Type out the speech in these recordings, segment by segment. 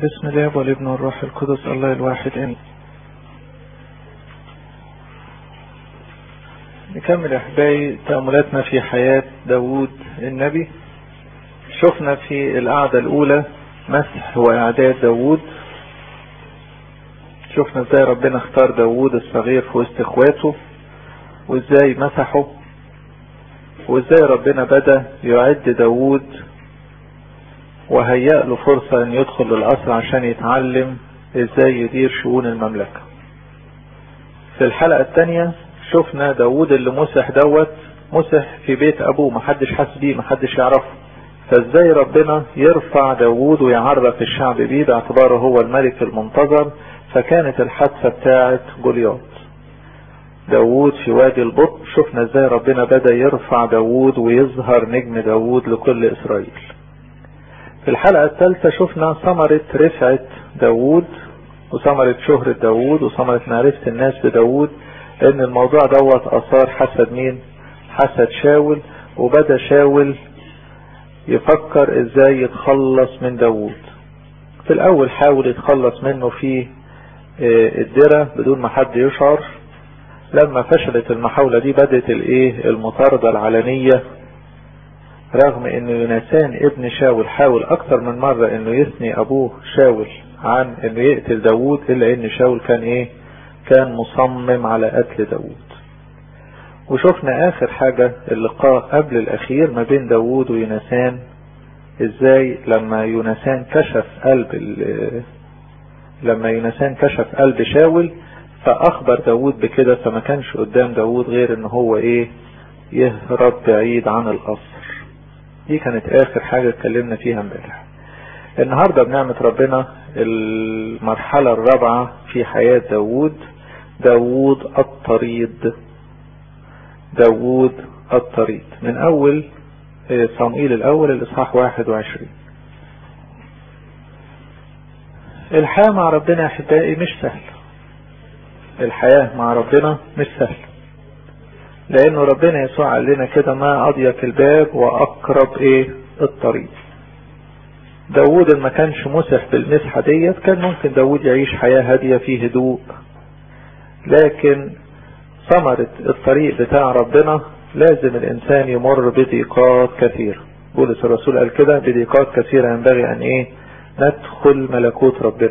بسم الله والابن والروح القدس الله الواحد امين نكمل احبائي تأملاتنا في حياة داوود النبي شفنا في القعدة الاولى مسح واعداد داوود شفنا ازاي ربنا اختار داوود الصغير في وسط اخواته وازاي مسحه وازاي ربنا بدأ يعد داوود وهيأ له فرصة ان يدخل للقصر عشان يتعلم ازاي يدير شؤون المملكة في الحلقة الثانية شفنا داوود اللي مسح دوت مسح في بيت ابوه محدش حس بيه محدش يعرفه فازاي ربنا يرفع داوود ويعرف الشعب بيه باعتباره هو الملك المنتظر فكانت الحادثة بتاعت جولياط داوود في وادي البط شفنا ازاي ربنا بدأ يرفع داوود ويظهر نجم داوود لكل اسرائيل في الحلقة الثالثة شفنا ثمرة رفعة داوود وثمرة شهرة داوود وثمرة معرفة الناس بداوود لان الموضوع دوت اثار حسد مين حسد شاول وبدأ شاول يفكر ازاي يتخلص من داوود في الاول حاول يتخلص منه في الدرة بدون ما حد يشعر لما فشلت المحاولة دي بدأت الايه المطاردة العلنية رغم ان يونسان ابن شاول حاول اكتر من مرة انه يثني ابوه شاول عن انه يقتل داوود الا ان شاول كان ايه كان مصمم على قتل داوود وشفنا اخر حاجة اللقاء قبل الاخير ما بين داوود ويونسان ازاي لما يونسان كشف قلب لما يونسان كشف قلب شاول فاخبر داوود بكده فما كانش قدام داوود غير ان هو ايه يهرب بعيد عن القصر دي كانت اخر حاجة اتكلمنا فيها امبارح النهاردة بنعمة ربنا المرحلة الرابعة في حياة داوود داوود الطريد داوود الطريد من اول صموئيل الاول الاصحاح 21 الحياة مع ربنا يا احبائي مش سهل الحياة مع ربنا مش سهل لانه ربنا يسوع قال لنا كده ما اضيق الباب واقرب ايه الطريق داود ما كانش مسح بالمسحة ديت كان ممكن داود يعيش حياة هادية في هدوء لكن ثمرة الطريق بتاع ربنا لازم الانسان يمر بضيقات كثيرة بولس الرسول قال كده بضيقات كثيرة ينبغي ان ايه ندخل ملكوت ربنا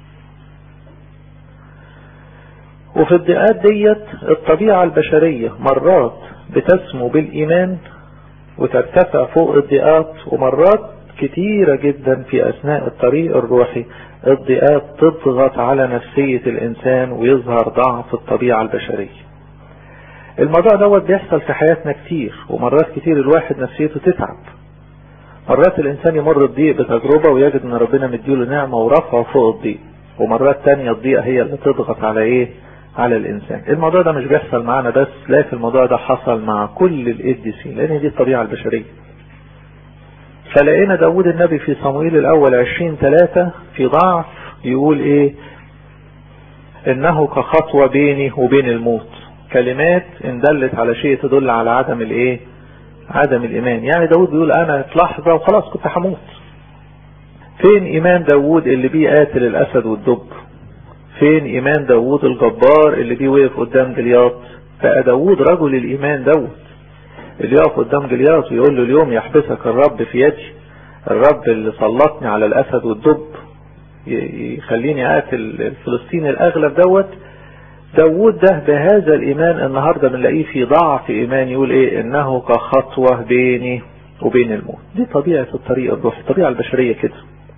وفي الضيقات ديت الطبيعة البشرية مرات بتسمو بالإيمان وترتفع فوق الضيقات ومرات كتيرة جدا في أثناء الطريق الروحي الضيقات تضغط على نفسية الإنسان ويظهر ضعف الطبيعة البشرية الموضوع دوت بيحصل في حياتنا كتير ومرات كتير الواحد نفسيته تتعب مرات الإنسان يمر الضيق بتجربة ويجد أن ربنا مديله نعمة ورفعه فوق الضيق ومرات تانية الضيقة هي اللي تضغط على إيه على الإنسان الموضوع ده مش بيحصل معانا بس لكن الموضوع ده حصل مع كل القديسين لأن دي الطبيعة البشرية فلقينا داود النبي في صموئيل الأول عشرين ثلاثة في ضعف يقول إيه إنه كخطوة بيني وبين الموت كلمات إن دلت على شيء تدل على عدم الإيه عدم الإيمان يعني داود بيقول أنا في لحظة وخلاص كنت هموت فين إيمان داود اللي بيه قاتل الأسد والدب فين ايمان داوود الجبار اللي بيه وقف قدام جلياط بقى داوود رجل الايمان دوت اللي يقف قدام جلياط ويقول له اليوم يحبسك الرب في يدي الرب اللي سلطني على الاسد والدب يخليني اقتل الفلسطيني الاغلب دوت داوود ده بهذا الايمان النهاردة بنلاقيه في ضعف ايمان يقول ايه انه كخطوة بيني وبين الموت دي طبيعة الطريق الروحي الطبيعة البشرية كده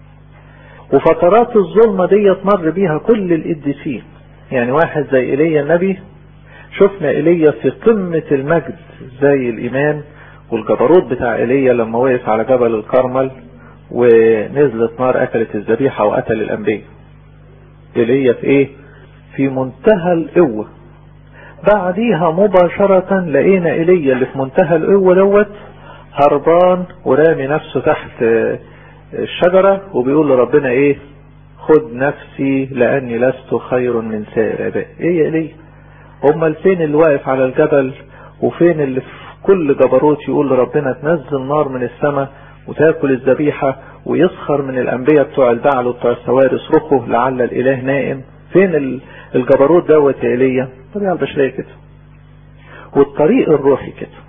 وفترات الظلمة ديت مر بيها كل القديسين يعني واحد زي ايليا النبي شفنا ايليا في قمة المجد زي الايمان والجبروت بتاع ايليا لما وقف على جبل الكرمل ونزلت نار اكلت الذبيحة وقتل الانبياء ايليا في ايه في منتهى القوة بعديها مباشرة لقينا ايليا اللي في منتهى القوة دوت هربان ورامي نفسه تحت الشجرة وبيقول لربنا ايه خد نفسي لاني لست خير من سائر ابائي ايه يا ليه امال فين اللي واقف على الجبل وفين اللي في كل جبروت يقول لربنا تنزل نار من السماء وتاكل الذبيحة ويسخر من الانبياء بتوع البعل وبتوع السوار يصرخوا لعل الاله نائم فين الجبروت دوت يا ايليا الطبيعة البشرية كده والطريق الروحي كده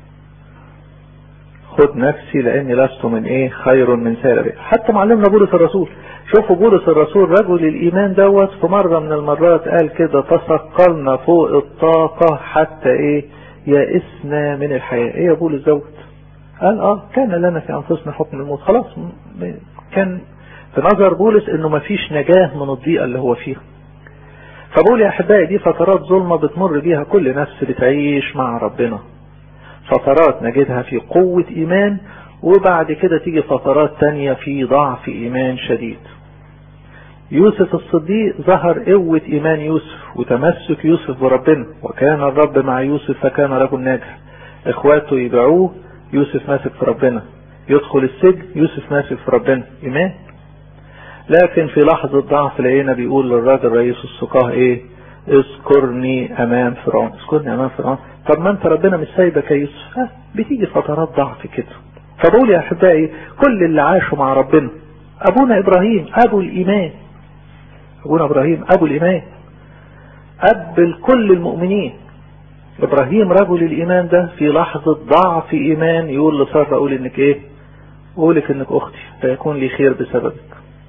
خد نفسي لاني لست من ايه خير من سائر حتى معلمنا بولس الرسول شوفوا بولس الرسول رجل الايمان دوت في مرة من المرات قال كده تثقلنا فوق الطاقة حتى ايه يئسنا من الحياة ايه يا بولس دوت قال اه كان لنا في انفسنا حكم الموت خلاص كان في نظر بولس انه مفيش نجاة من الضيقة اللي هو فيها فبقول يا احبائي دي فترات ظلمة بتمر بيها كل نفس بتعيش مع ربنا فترات نجدها في قوة ايمان وبعد كده تيجي فترات تانية في ضعف ايمان شديد يوسف الصديق ظهر قوة ايمان يوسف وتمسك يوسف بربنا وكان الرب مع يوسف فكان رجل ناجح اخواته يبيعوه يوسف ماسك في ربنا يدخل السجن يوسف ماسك في ربنا ايمان لكن في لحظة ضعف لقينا بيقول للراجل رئيس السقاه ايه اذكرني امام فرعون اذكرني امام فرعون طب ما انت ربنا مش سايبك يا يوسف اه بتيجي فترات ضعف كده فبقول يا احبائي كل اللي عاشوا مع ربنا ابونا ابراهيم ابو الايمان ابونا ابراهيم ابو الايمان اب لكل المؤمنين ابراهيم رجل الايمان ده في لحظة ضعف ايمان يقول لسارة اقول انك ايه اقولك انك اختي فيكون لي خير بسببك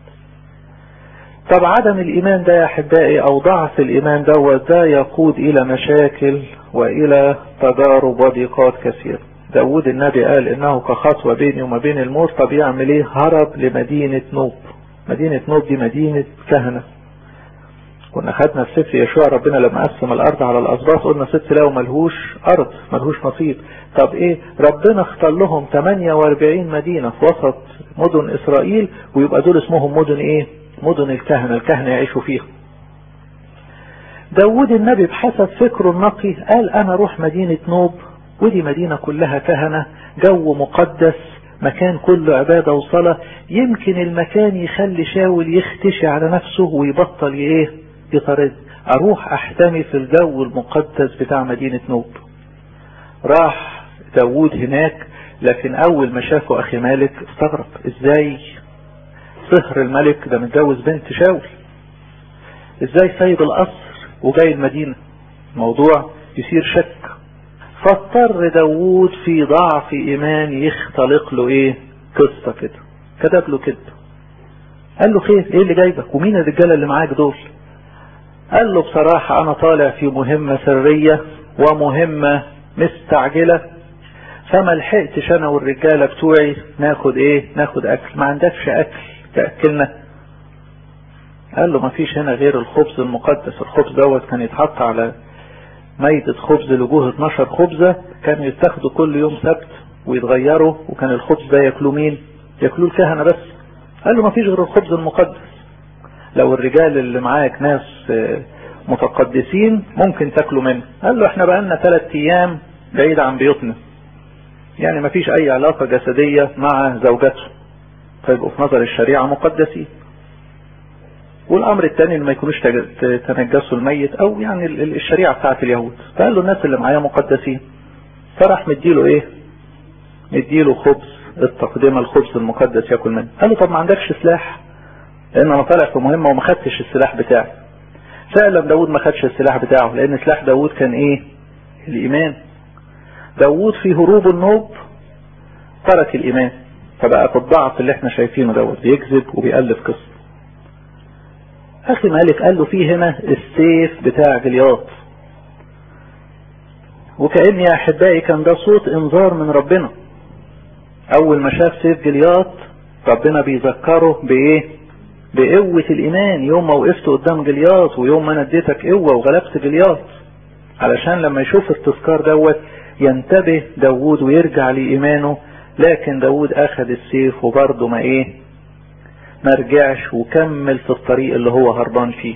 طب عدم الايمان ده يا احبائي او ضعف الايمان دوت ده يقود الى مشاكل والى تجارب وضيقات كثيرة داود النبي قال انه كخطوة بيني وما بين الموت طب يعمل ايه هرب لمدينة نوب مدينة نوب دي مدينة كهنة كنا خدنا في سفر يشوع ربنا لما قسم الارض على الاسباط قلنا ست لو ملهوش ارض ملهوش نصيب طب ايه ربنا اختار لهم 48 مدينة في وسط مدن اسرائيل ويبقى دول اسمهم مدن ايه مدن الكهنة الكهنة يعيشوا فيها داود النبي بحسب فكره النقي قال انا اروح مدينة نوب ودي مدينة كلها كهنة جو مقدس مكان كله عبادة وصلاة يمكن المكان يخلي شاول يختشي على نفسه ويبطل ايه يطرد اروح احتمي في الجو المقدس بتاع مدينة نوب راح داود هناك لكن اول ما شافه اخي مالك استغرب ازاي صهر الملك ده متجوز بنت شاول ازاي سايب القصر وجاي المدينة موضوع يصير شك فاضطر داوود في ضعف ايمان يختلق له ايه قصة كده كتب له كده قال له خير ايه اللي جايبك ومين الرجالة اللي معاك دول قال له بصراحة انا طالع في مهمة سرية ومهمة مستعجلة فما لحقتش انا والرجالة بتوعي ناخد ايه ناخد اكل ما عندكش اكل تأكلنا قال له ما فيش هنا غير الخبز المقدس الخبز دوت كان يتحط على ميدة خبز لجوه 12 خبزة كانوا يتاخدوا كل يوم سبت ويتغيروا وكان الخبز ده ياكلوه مين ياكلوه الكهنة بس قال له ما فيش غير الخبز المقدس لو الرجال اللي معاك ناس متقدسين ممكن تاكلوا منه قال له احنا بقالنا ثلاث ايام بعيد عن بيوتنا يعني ما فيش اي علاقة جسدية مع زوجته فيبقوا في نظر الشريعة مقدسين والامر الثاني ان ما يكونوش تنجسوا الميت او يعني الشريعة بتاعت اليهود فقال له الناس اللي معايا مقدسين فراح مديله ايه مديله خبز التقدمة الخبز المقدس ياكل منه قال له طب ما عندكش سلاح لان انا طالع في مهمة وما خدتش السلاح بتاعي فعلا داود ما خدش السلاح بتاعه لان سلاح داود كان ايه الايمان داود في هروب النوب ترك الايمان فبقى في الضعف اللي احنا شايفينه دوت بيكذب وبيألف قصة اخي مالك قال له في هنا السيف بتاع جلياط وكأن يا احبائي كان ده صوت انذار من ربنا اول ما شاف سيف جلياط ربنا بيذكره بايه بقوة الايمان يوم ما وقفت قدام جلياط ويوم ما انا اديتك قوة وغلبت جلياط علشان لما يشوف التذكار دوت ينتبه داوود ويرجع لإيمانه لكن داوود أخذ السيف وبرضه ما إيه ما رجعش وكمل في الطريق اللي هو هربان فيه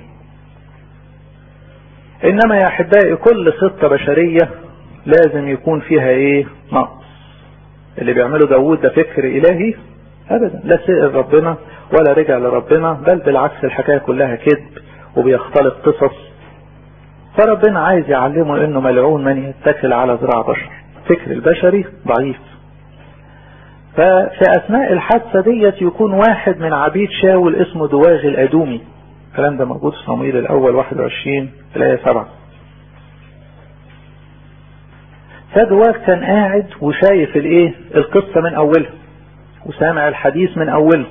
إنما يا أحبائي كل خطة بشرية لازم يكون فيها إيه نقص اللي بيعمله داوود ده فكر إلهي أبدا لا سئل ربنا ولا رجع لربنا بل بالعكس الحكاية كلها كذب وبيختلط قصص فربنا عايز يعلمه انه ملعون من يتكل على ذراع بشر فكر البشري ضعيف ففي اثناء الحادثة ديت يكون واحد من عبيد شاول اسمه دواغ الادومي الكلام ده موجود في صمويل الاول 21 الايه 7 فدواغ كان قاعد وشايف الايه القصة من اولها وسامع الحديث من اوله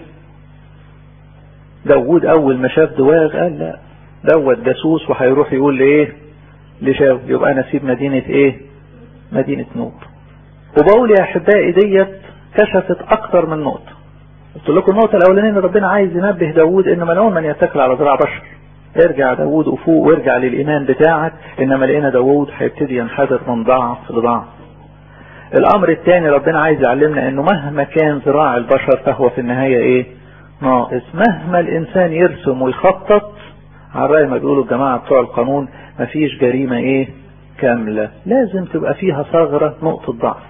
داود اول ما شاف دواغ قال لا دوت جاسوس وهيروح يقول لايه لشاول يبقى انا اسيب مدينة ايه مدينة نوب وبقول يا احبائي ديت كشفت اكتر من نقطة قلت لكم النقطة الاولانية ان ربنا عايز ينبه داود ان ملعون من يتكل على ذراع بشر ارجع داود وفوق وارجع للايمان بتاعك انما لقينا داود هيبتدي ينحدر من ضعف لضعف الامر الثاني ربنا عايز يعلمنا انه مهما كان ذراع البشر فهو في النهاية ايه ناقص مهما الانسان يرسم ويخطط على رأي ما بيقولوا الجماعة بتوع القانون مفيش جريمة ايه كاملة لازم تبقى فيها ثغرة نقطة ضعف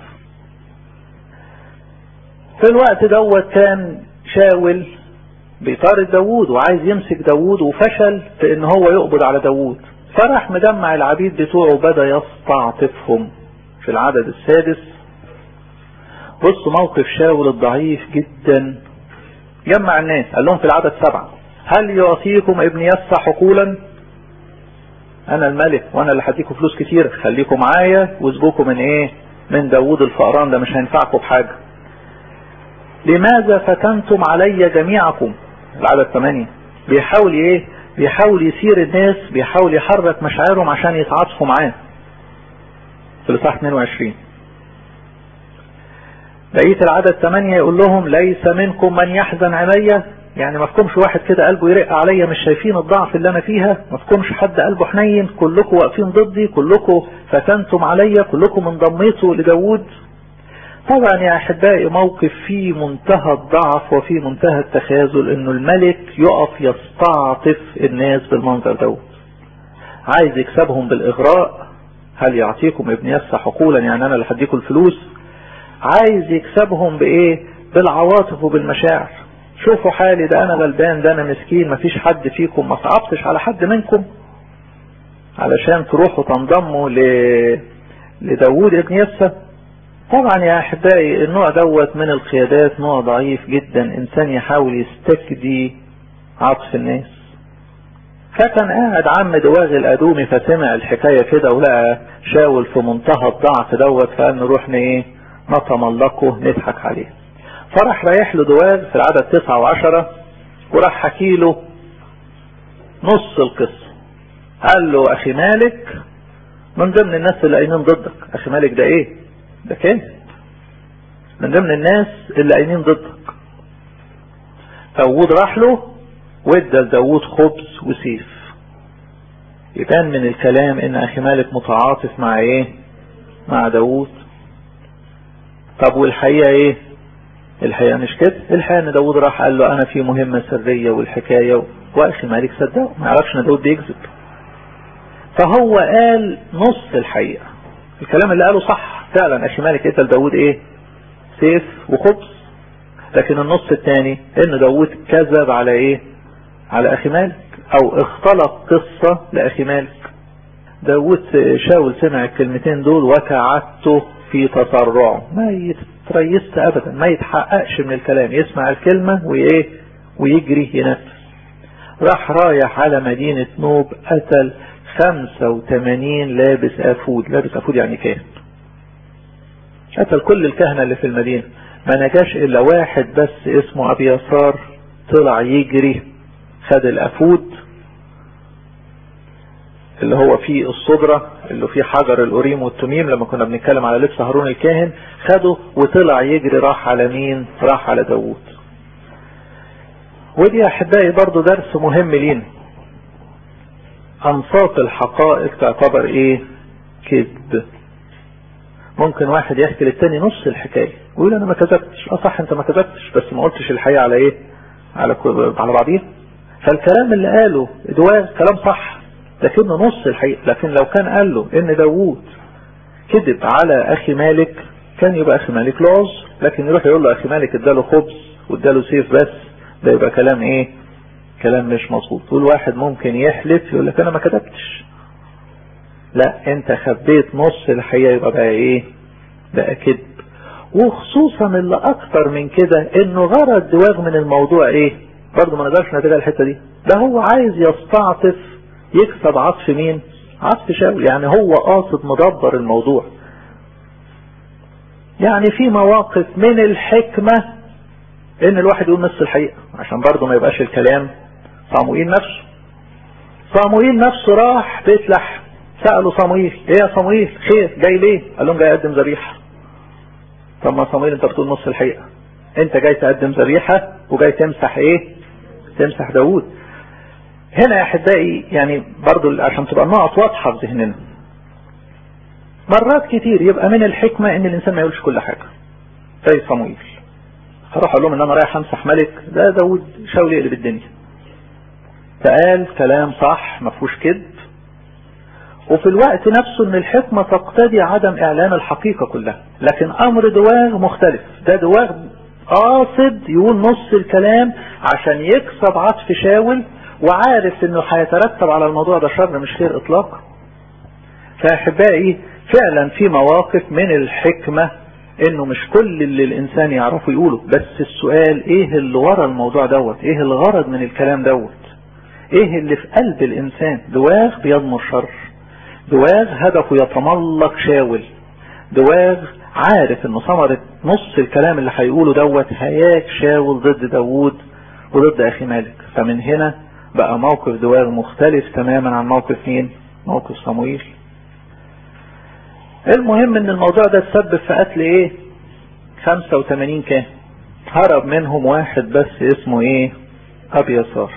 في الوقت دوت كان شاول بيطارد داوود وعايز يمسك داوود وفشل في ان هو يقبض على داوود فراح مجمع العبيد بتوعه بدأ يستعطفهم في العدد السادس بص موقف شاول الضعيف جدا جمع الناس قال لهم في العدد سبعة هل يعطيكم ابن يسع حقولا انا الملك وانا اللي هديكم فلوس كتير خليكم معايا واسجوكم من ايه من داوود الفقران ده مش هينفعكم بحاجة لماذا فتنتم علي جميعكم العدد 8 بيحاول ايه بيحاول يثير الناس بيحاول يحرك مشاعرهم عشان يتعاطفوا معاه في الاصحاح 22 بقية العدد 8 يقول لهم ليس منكم من يحزن علي يعني ما فيكمش واحد كده قلبه يرق عليا مش شايفين الضعف اللي انا فيها ما فيكمش حد قلبه حنين كلكم واقفين ضدي كلكم فتنتم عليا كلكم انضميتوا لداود طبعا يا احبائي موقف فيه منتهى الضعف وفي منتهى التخاذل انه الملك يقف يستعطف الناس بالمنظر دوت عايز يكسبهم بالاغراء هل يعطيكم ابن يسع حقولا يعني انا اللي هديكم الفلوس عايز يكسبهم بايه بالعواطف وبالمشاعر شوفوا حالي ده انا غلبان ده انا مسكين مفيش حد فيكم ما صعبتش على حد منكم علشان تروحوا تنضموا ل... لداوود ابن يسى طبعا يا احبائي النوع دوت من القيادات نوع ضعيف جدا انسان يحاول يستكدي عطف الناس فكان قاعد عم دواغ الادومي فسمع الحكاية كده ولقى شاول في منتهى الضعف دوت فقال نروح ايه نتملقه نضحك عليه فراح رايح له دواغ في العدد تسعة وعشرة وراح حكي له نص القصة قال له اخي مالك من ضمن الناس اللي قايمين ضدك اخي مالك ده ايه ده كان من ضمن الناس اللي قايمين ضدك داوود راح له وادى لداوود خبز وسيف يبان من الكلام ان اخي مالك متعاطف مع ايه مع داوود طب والحقيقة ايه الحقيقة مش كده الحقيقة ان داوود راح قال له انا في مهمة سرية والحكاية واخي مالك صدقه ما يعرفش ان داوود بيكذب فهو قال نص الحقيقة الكلام اللي قاله صح فعلا اخي مالك ادى لداوود ايه سيف وخبز لكن النص الثاني ان داوود كذب على ايه على اخي مالك او اختلق قصة لاخي مالك داوود شاول سمع الكلمتين دول وكعدته في تسرعه ما يتريست ابدا ما يتحققش من الكلام يسمع الكلمة وايه ويجري ينفذ راح رايح على مدينة نوب قتل 85 لابس افود لابس افود يعني كاهن قتل كل الكهنة اللي في المدينة ما نجاش الا واحد بس اسمه ابي يسار طلع يجري خد الافود اللي هو فيه الصدرة اللي فيه حجر الأوريم والتميم لما كنا بنتكلم على لبس هارون الكاهن خده وطلع يجري راح على مين راح على داوود ودي أحبائي برضو درس مهم لينا أنصاف الحقائق تعتبر إيه كذب ممكن واحد يحكي للتاني نص الحكاية ويقول أنا ما كذبتش أه صح أنت ما كذبتش بس ما قلتش الحقيقة على إيه على على بعضيها فالكلام اللي قاله دواء كلام صح لكنه نص الحقيقة لكن لو كان قال له ان داوود كذب على اخي مالك كان يبقى اخي مالك له عذر لكن يروح يقول له اخي مالك اداله خبز واداله سيف بس ده يبقى كلام ايه كلام مش مظبوط كل واحد ممكن يحلف يقول لك انا ما كذبتش لا انت خبيت نص الحقيقة يبقى بقى ايه بقى كذب وخصوصا اللي اكتر من كده انه غرض دواغ من الموضوع ايه برضه ما نقدرش نتابع الحته دي ده هو عايز يستعطف يكسب عطف مين عطف شاول يعني هو قاصد مدبر الموضوع يعني في مواقف من الحكمة ان الواحد يقول نص الحقيقة عشان برضه ما يبقاش الكلام صاموئيل نفسه صاموئيل نفسه راح بيت لحم سألوا صاموئيل ايه يا صاموئيل خير جاي ليه قال لهم جاي اقدم ذبيحة طب ما صاموئيل انت بتقول نص الحقيقة انت جاي تقدم ذبيحة وجاي تمسح ايه تمسح داوود هنا يا احبائي يعني برضو عشان تبقى النقط واضحة في ذهننا مرات كتير يبقى من الحكمة ان الانسان ما يقولش كل حاجة زي صمويل هروح اقول لهم ان انا رايح امسح ملك ده داود شاول يقلب الدنيا فقال كلام صح ما فيهوش كذب وفي الوقت نفسه ان الحكمة تقتضي عدم اعلان الحقيقة كلها لكن امر دواغ مختلف ده دواغ قاصد يقول نص الكلام عشان يكسب عطف شاول وعارف انه هيترتب على الموضوع ده شر مش خير اطلاقا فاحبائي فعلا في مواقف من الحكمة انه مش كل اللي الانسان يعرفه يقوله بس السؤال ايه اللي ورا الموضوع دوت ايه الغرض من الكلام دوت ايه اللي في قلب الانسان دواغ بيضمر شر دواغ هدفه يتملق شاول دواغ عارف ان ثمرة نص الكلام اللي هيقوله دوت هياك شاول ضد داوود وضد اخي مالك فمن هنا بقى موقف دواغ مختلف تماما عن موقف مين موقف صمويل المهم ان الموضوع ده تسبب في قتل ايه 85 كان هرب منهم واحد بس اسمه ايه ابي يسار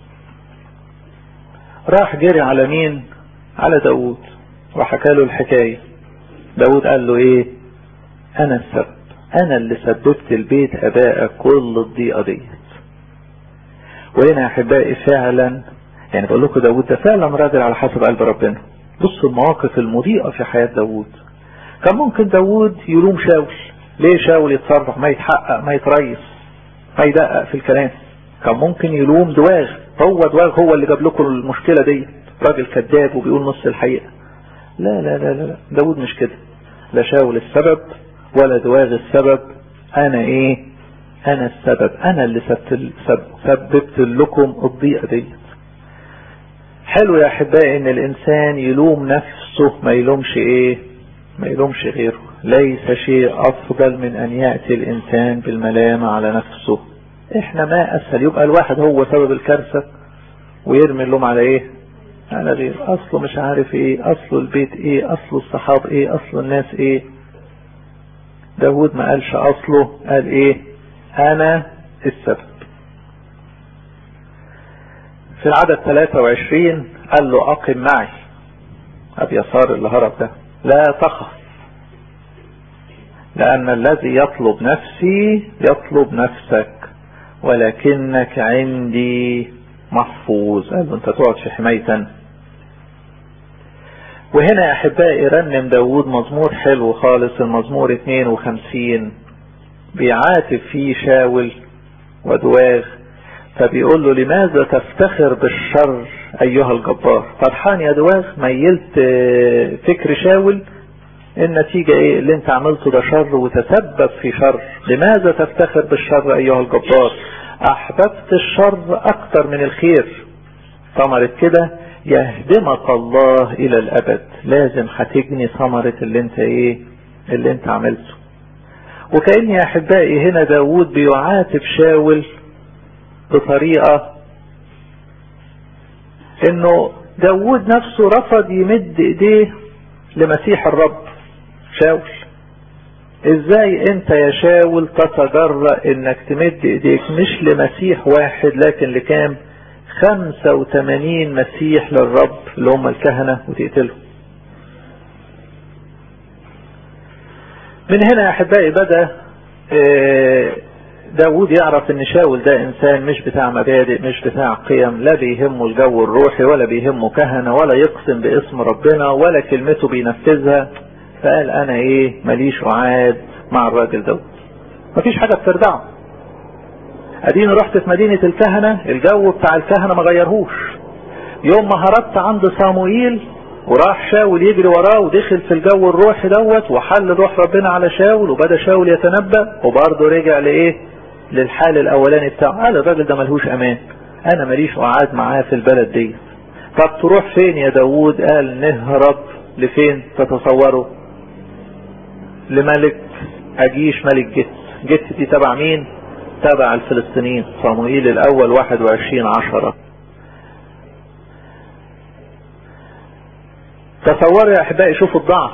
راح جري على مين على داود وحكى له الحكاية داود قال له ايه انا السبب انا اللي سببت البيت ابائك كل الضيقة ديت وهنا يا احبائي فعلا يعني بقول لكم داود ده فعلا راجل على حسب قلب ربنا بصوا المواقف المضيئة في حياة داود كان ممكن داود يلوم شاول ليه شاول يتصرف ما يتحقق ما يتريس ما يدقق في الكلام كان ممكن يلوم دواغ هو دواغ هو اللي جاب لكم المشكلة دي راجل كذاب وبيقول نص الحقيقة لا لا لا لا داود مش كده لا شاول السبب ولا دواغ السبب انا ايه انا السبب انا اللي سببت لكم الضيقة دي حلو يا احبائي ان الانسان يلوم نفسه ما يلومش ايه ما يلومش غيره ليس شيء افضل من ان يأتي الانسان بالملامة على نفسه احنا ما اسهل يبقى الواحد هو سبب الكارثة ويرمي اللوم على ايه على غير اصله مش عارف ايه اصله البيت ايه اصله الصحاب ايه اصله الناس ايه داود ما قالش اصله قال ايه انا السبب في العدد 23 قال له اقم معي ابي يسار اللي هرب ده لا تخف لان الذي يطلب نفسي يطلب نفسك ولكنك عندي محفوظ قال له انت تقعد في حماية وهنا يا احبائي رنم داود مزمور حلو خالص المزمور 52 بيعاتب فيه شاول ودواغ فبيقول له لماذا تفتخر بالشر ايها الجبار فرحان يا دواغ ميلت فكر شاول النتيجة ايه اللي انت عملته ده شر وتسبب في شر لماذا تفتخر بالشر ايها الجبار احببت الشر اكتر من الخير ثمرة كده يهدمك الله الى الابد لازم هتجني ثمرة اللي انت ايه اللي انت عملته وكأن يا احبائي هنا داود بيعاتب شاول بطريقة انه داود نفسه رفض يمد ايديه لمسيح الرب شاول ازاي انت يا شاول تتجرأ انك تمد ايديك مش لمسيح واحد لكن لكام 85 مسيح للرب اللي هم الكهنة وتقتلهم من هنا يا احبائي بدأ داود يعرف ان شاول ده انسان مش بتاع مبادئ مش بتاع قيم لا بيهمه الجو الروحي ولا بيهمه كهنة ولا يقسم باسم ربنا ولا كلمته بينفذها فقال انا ايه ماليش اعاد مع الراجل دوت مفيش حاجة بتردعه اديني رحت في مدينة الكهنة الجو بتاع الكهنة ما غيرهوش يوم ما هربت عند صاموئيل وراح شاول يجري وراه ودخل في الجو الروحي دوت وحل روح ربنا على شاول وبدا شاول يتنبأ وبرضه رجع لايه للحال الاولاني بتاعه قال الراجل ده ملهوش امان انا ماليش قعاد معاه في البلد دي طب تروح فين يا داوود قال نهرب لفين تتصوروا لملك اجيش ملك جت جت دي تبع مين تبع الفلسطينيين صموئيل الاول 21 عشرة تصوروا يا احبائي شوفوا الضعف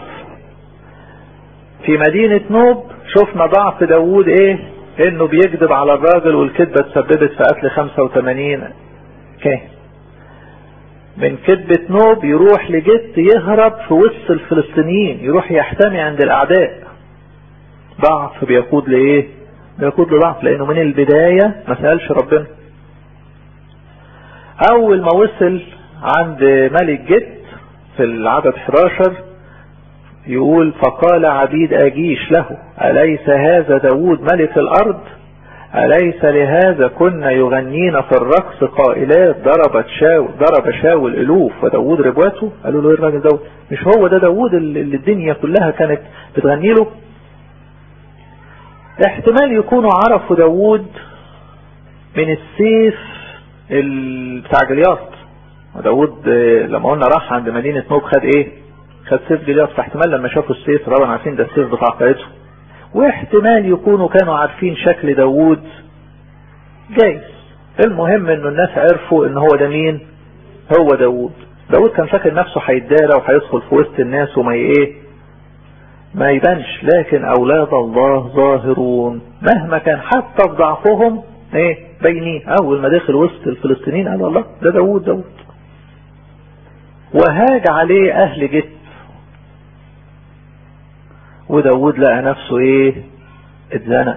في مدينة نوب شفنا ضعف داوود ايه انه بيكذب على الراجل والكذبة تسببت في قتل 85 كاهن من كذبة نوب يروح لجت يهرب في وسط الفلسطينيين يروح يحتمي عند الاعداء ضعف بيقود لايه بيقود لضعف لانه من البداية ما سألش ربنا اول ما وصل عند ملك جت في العدد 11 يقول فقال عبيد أجيش له أليس هذا داود ملك الأرض أليس لهذا كنا يغنين في الرقص قائلات ضربت شاول ضرب شاول ألوف وداود ربواته قالوا له ايه الراجل داود مش هو ده داود اللي الدنيا كلها كانت بتغني له احتمال يكونوا عرفوا داود من السيف بتاع جلياط وداود لما قلنا راح عند مدينة نوب خد ايه خد سيف جلياط فاحتمال لما شافوا السيف طبعا عارفين ده السيف بتاع قائدهم واحتمال يكونوا كانوا عارفين شكل داود جايز المهم انه الناس عرفوا ان هو ده مين هو داود داود كان فاكر نفسه هيتدارى وهيدخل في وسط الناس وما ايه ما يبانش لكن اولاد الله ظاهرون مهما كان حتى في ضعفهم ايه باينين اول ما دخل وسط الفلسطينيين قالوا الله ده داود داود وهاج عليه اهل جت وداود لقى نفسه ايه اتزنق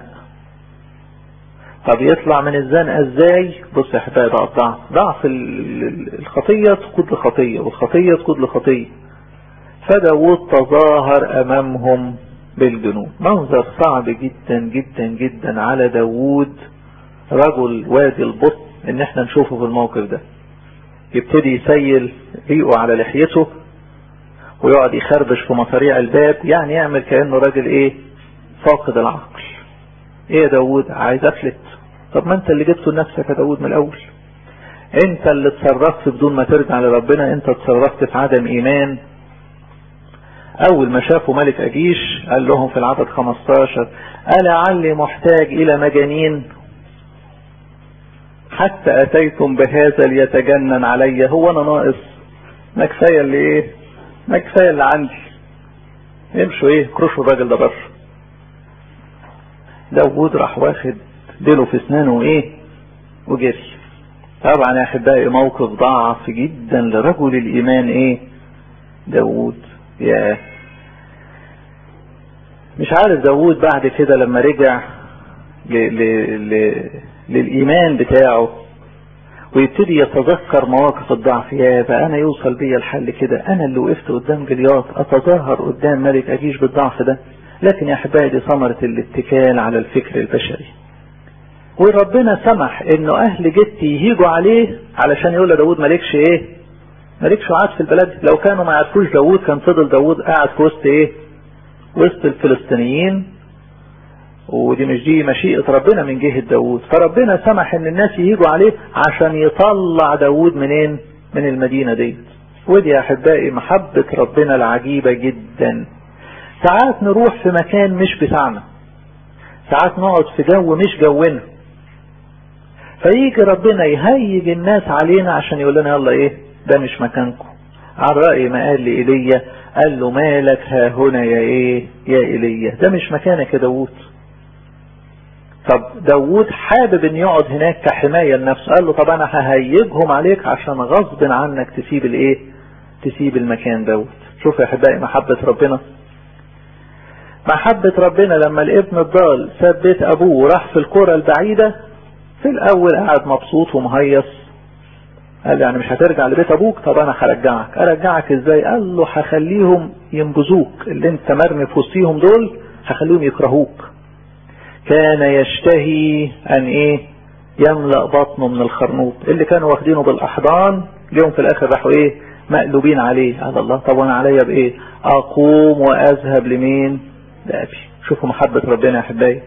طب يطلع من الزنقة ازاي بص يا حبايبي بقى الضعف ضعف الخطية تقود لخطية والخطية تقود لخطية فداود تظاهر امامهم بالجنود منظر صعب جدا جدا جدا على داود رجل وادي البطن ان احنا نشوفه في الموقف ده يبتدي يسيل ريقه على لحيته ويقعد يخربش في مصاريع الباب يعني يعمل كأنه راجل ايه فاقد العقل ايه يا داود عايز افلت طب ما انت اللي جبته لنفسك يا داود من الاول انت اللي اتصرفت بدون ما ترجع لربنا انت اتصرفت في عدم ايمان اول ما شافوا ملك اجيش قال لهم في العدد 15 ألعلي محتاج الى مجانين حتى اتيتم بهذا ليتجنن علي هو انا ناقص ما كفايه اللي ايه ما كفايه اللي عندي امشوا ايه كرشوا الراجل ده بره داوود راح واخد ديله في اسنانه ايه وجري طبعا يا احبائي موقف ضعف جدا لرجل الايمان ايه داوود يا مش عارف داوود بعد كده لما رجع ل... ل... ل... للإيمان بتاعه ويبتدي يتذكر مواقف الضعف يا بقى أنا يوصل بيا الحل كده أنا اللي وقفت قدام جلياط أتظاهر قدام ملك أجيش بالضعف ده لكن يا أحبائي دي ثمرة الاتكال على الفكر البشري وربنا سمح انه اهل جتي يهيجوا عليه علشان يقول لداود مالكش ايه مالكش قعد في البلد لو كانوا ما يعرفوش داود كان فضل داود قاعد في وسط ايه وسط الفلسطينيين ودي مش دي مشيئة ربنا من جهة داود فربنا سمح ان الناس يهيجوا عليه عشان يطلع داود منين من المدينة دي ودي يا احبائي محبة ربنا العجيبة جدا ساعات نروح في مكان مش بتاعنا ساعات نقعد في جو مش جونا فيجي ربنا يهيج الناس علينا عشان يقول لنا يلا ايه ده مش مكانكم على رأي ما قال لإيليا قال له مالك ها هنا يا ايه يا ايليا ده مش مكانك يا داوود طب داوود حابب ان يقعد هناك كحماية لنفسه قال له طب انا ههيجهم عليك عشان غصب عنك تسيب الايه تسيب المكان دوت شوف يا احبائي محبة ربنا محبة ربنا لما الابن الضال ساب بيت ابوه وراح في القرى البعيدة في الاول قاعد مبسوط ومهيص قال يعني مش هترجع لبيت ابوك طب انا هرجعك ارجعك ازاي قال له هخليهم ينبذوك اللي انت مرمي في وسطيهم دول هخليهم يكرهوك كان يشتهي ان ايه يملأ بطنه من الخرنوط اللي كانوا واخدينه بالاحضان اليوم في الاخر راحوا ايه مقلوبين عليه قال الله طب وانا عليا بايه اقوم واذهب لمين لابي شوفوا محبة ربنا يا احبائي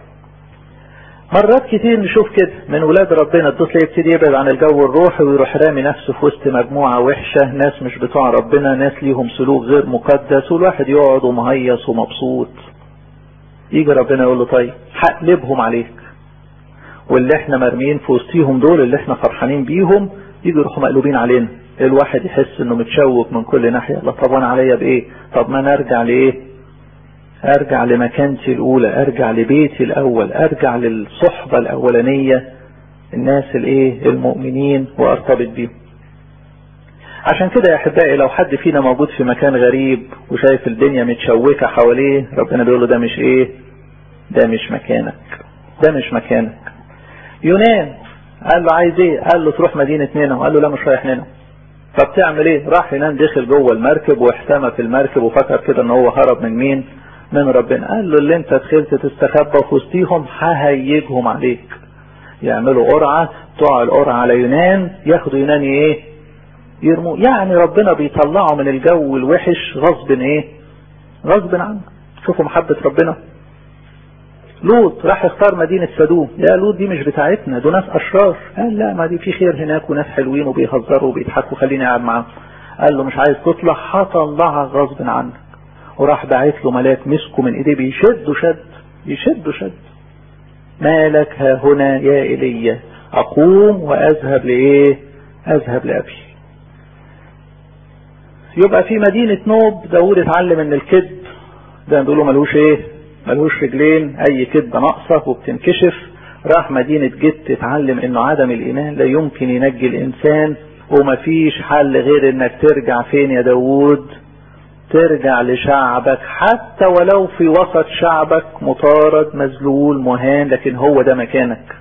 مرات كتير نشوف كده من ولاد ربنا الطفل يبتدي يبعد عن الجو الروحي ويروح رامي نفسه في وسط مجموعة وحشة ناس مش بتوع ربنا ناس ليهم سلوك غير مقدس والواحد يقعد ومهيص ومبسوط يجي ربنا يقول له طيب هقلبهم عليك واللي احنا مرميين في وسطيهم دول اللي احنا فرحانين بيهم يجي يروحوا مقلوبين علينا الواحد يحس انه متشوك من كل ناحية الله طب وانا عليا بايه طب ما انا ارجع لايه ارجع لمكانتي الاولى ارجع لبيتي الاول ارجع للصحبة الاولانية الناس الايه المؤمنين وارتبط بيهم عشان كده يا احبائي لو حد فينا موجود في مكان غريب وشايف الدنيا متشوكة حواليه ربنا بيقول له ده مش ايه ده مش مكانك ده مش مكانك يونان قال له عايز ايه قال له تروح مدينة نينو قال له لا مش رايح نينو طب تعمل ايه راح يونان دخل جوه المركب واحتمى في المركب وفكر كده ان هو هرب من مين من ربنا قال له اللي انت دخلت تستخبى في وسطيهم ههيجهم عليك يعملوا قرعة تقع القرعة على يونان ياخدوا يونان ايه يرموا يعني ربنا بيطلعه من الجو الوحش غصب ايه غصب عنه شوفوا محبة ربنا لوط راح يختار مدينة سدوم يا لوط دي مش بتاعتنا دول ناس اشرار قال لا ما دي في خير هناك وناس حلوين وبيهزروا وبيضحكوا خليني قاعد معاهم قال له مش عايز تطلع هطلعك غصب عنك وراح باعت له ملاك مسكه من ايديه بيشده شد يشده شد مالك ها هنا يا ايليا اقوم واذهب لايه اذهب لابي يبقى في مدينة نوب داود اتعلم ان الكذب ده بيقولوا ملوش ايه ملوش رجلين اي كذبة ناقصة وبتنكشف راح مدينة جت اتعلم انه عدم الايمان لا يمكن ينجي الانسان ومفيش حل غير انك ترجع فين يا داود ترجع لشعبك حتى ولو في وسط شعبك مطارد مذلول مهان لكن هو ده مكانك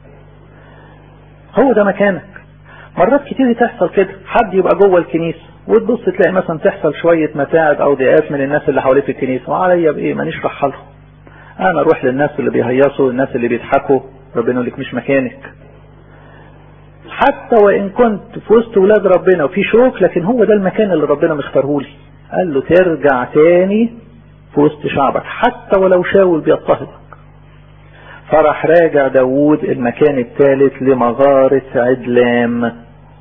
هو ده مكانك مرات كتير تحصل كده حد يبقى جوه الكنيسة وتبص تلاقي مثلا تحصل شوية متاعب او ضيقات من الناس اللي حواليه في الكنيسة وعليا بايه مانيش راح لهم انا اروح للناس اللي بيهيصوا الناس اللي بيضحكوا ربنا يقول لك مش مكانك حتى وان كنت في وسط ولاد ربنا وفي شوك لكن هو ده المكان اللي ربنا مختاره لي قال له ترجع تاني في وسط شعبك حتى ولو شاول بيضطهدك فراح راجع داوود المكان الثالث لمغارة عدلام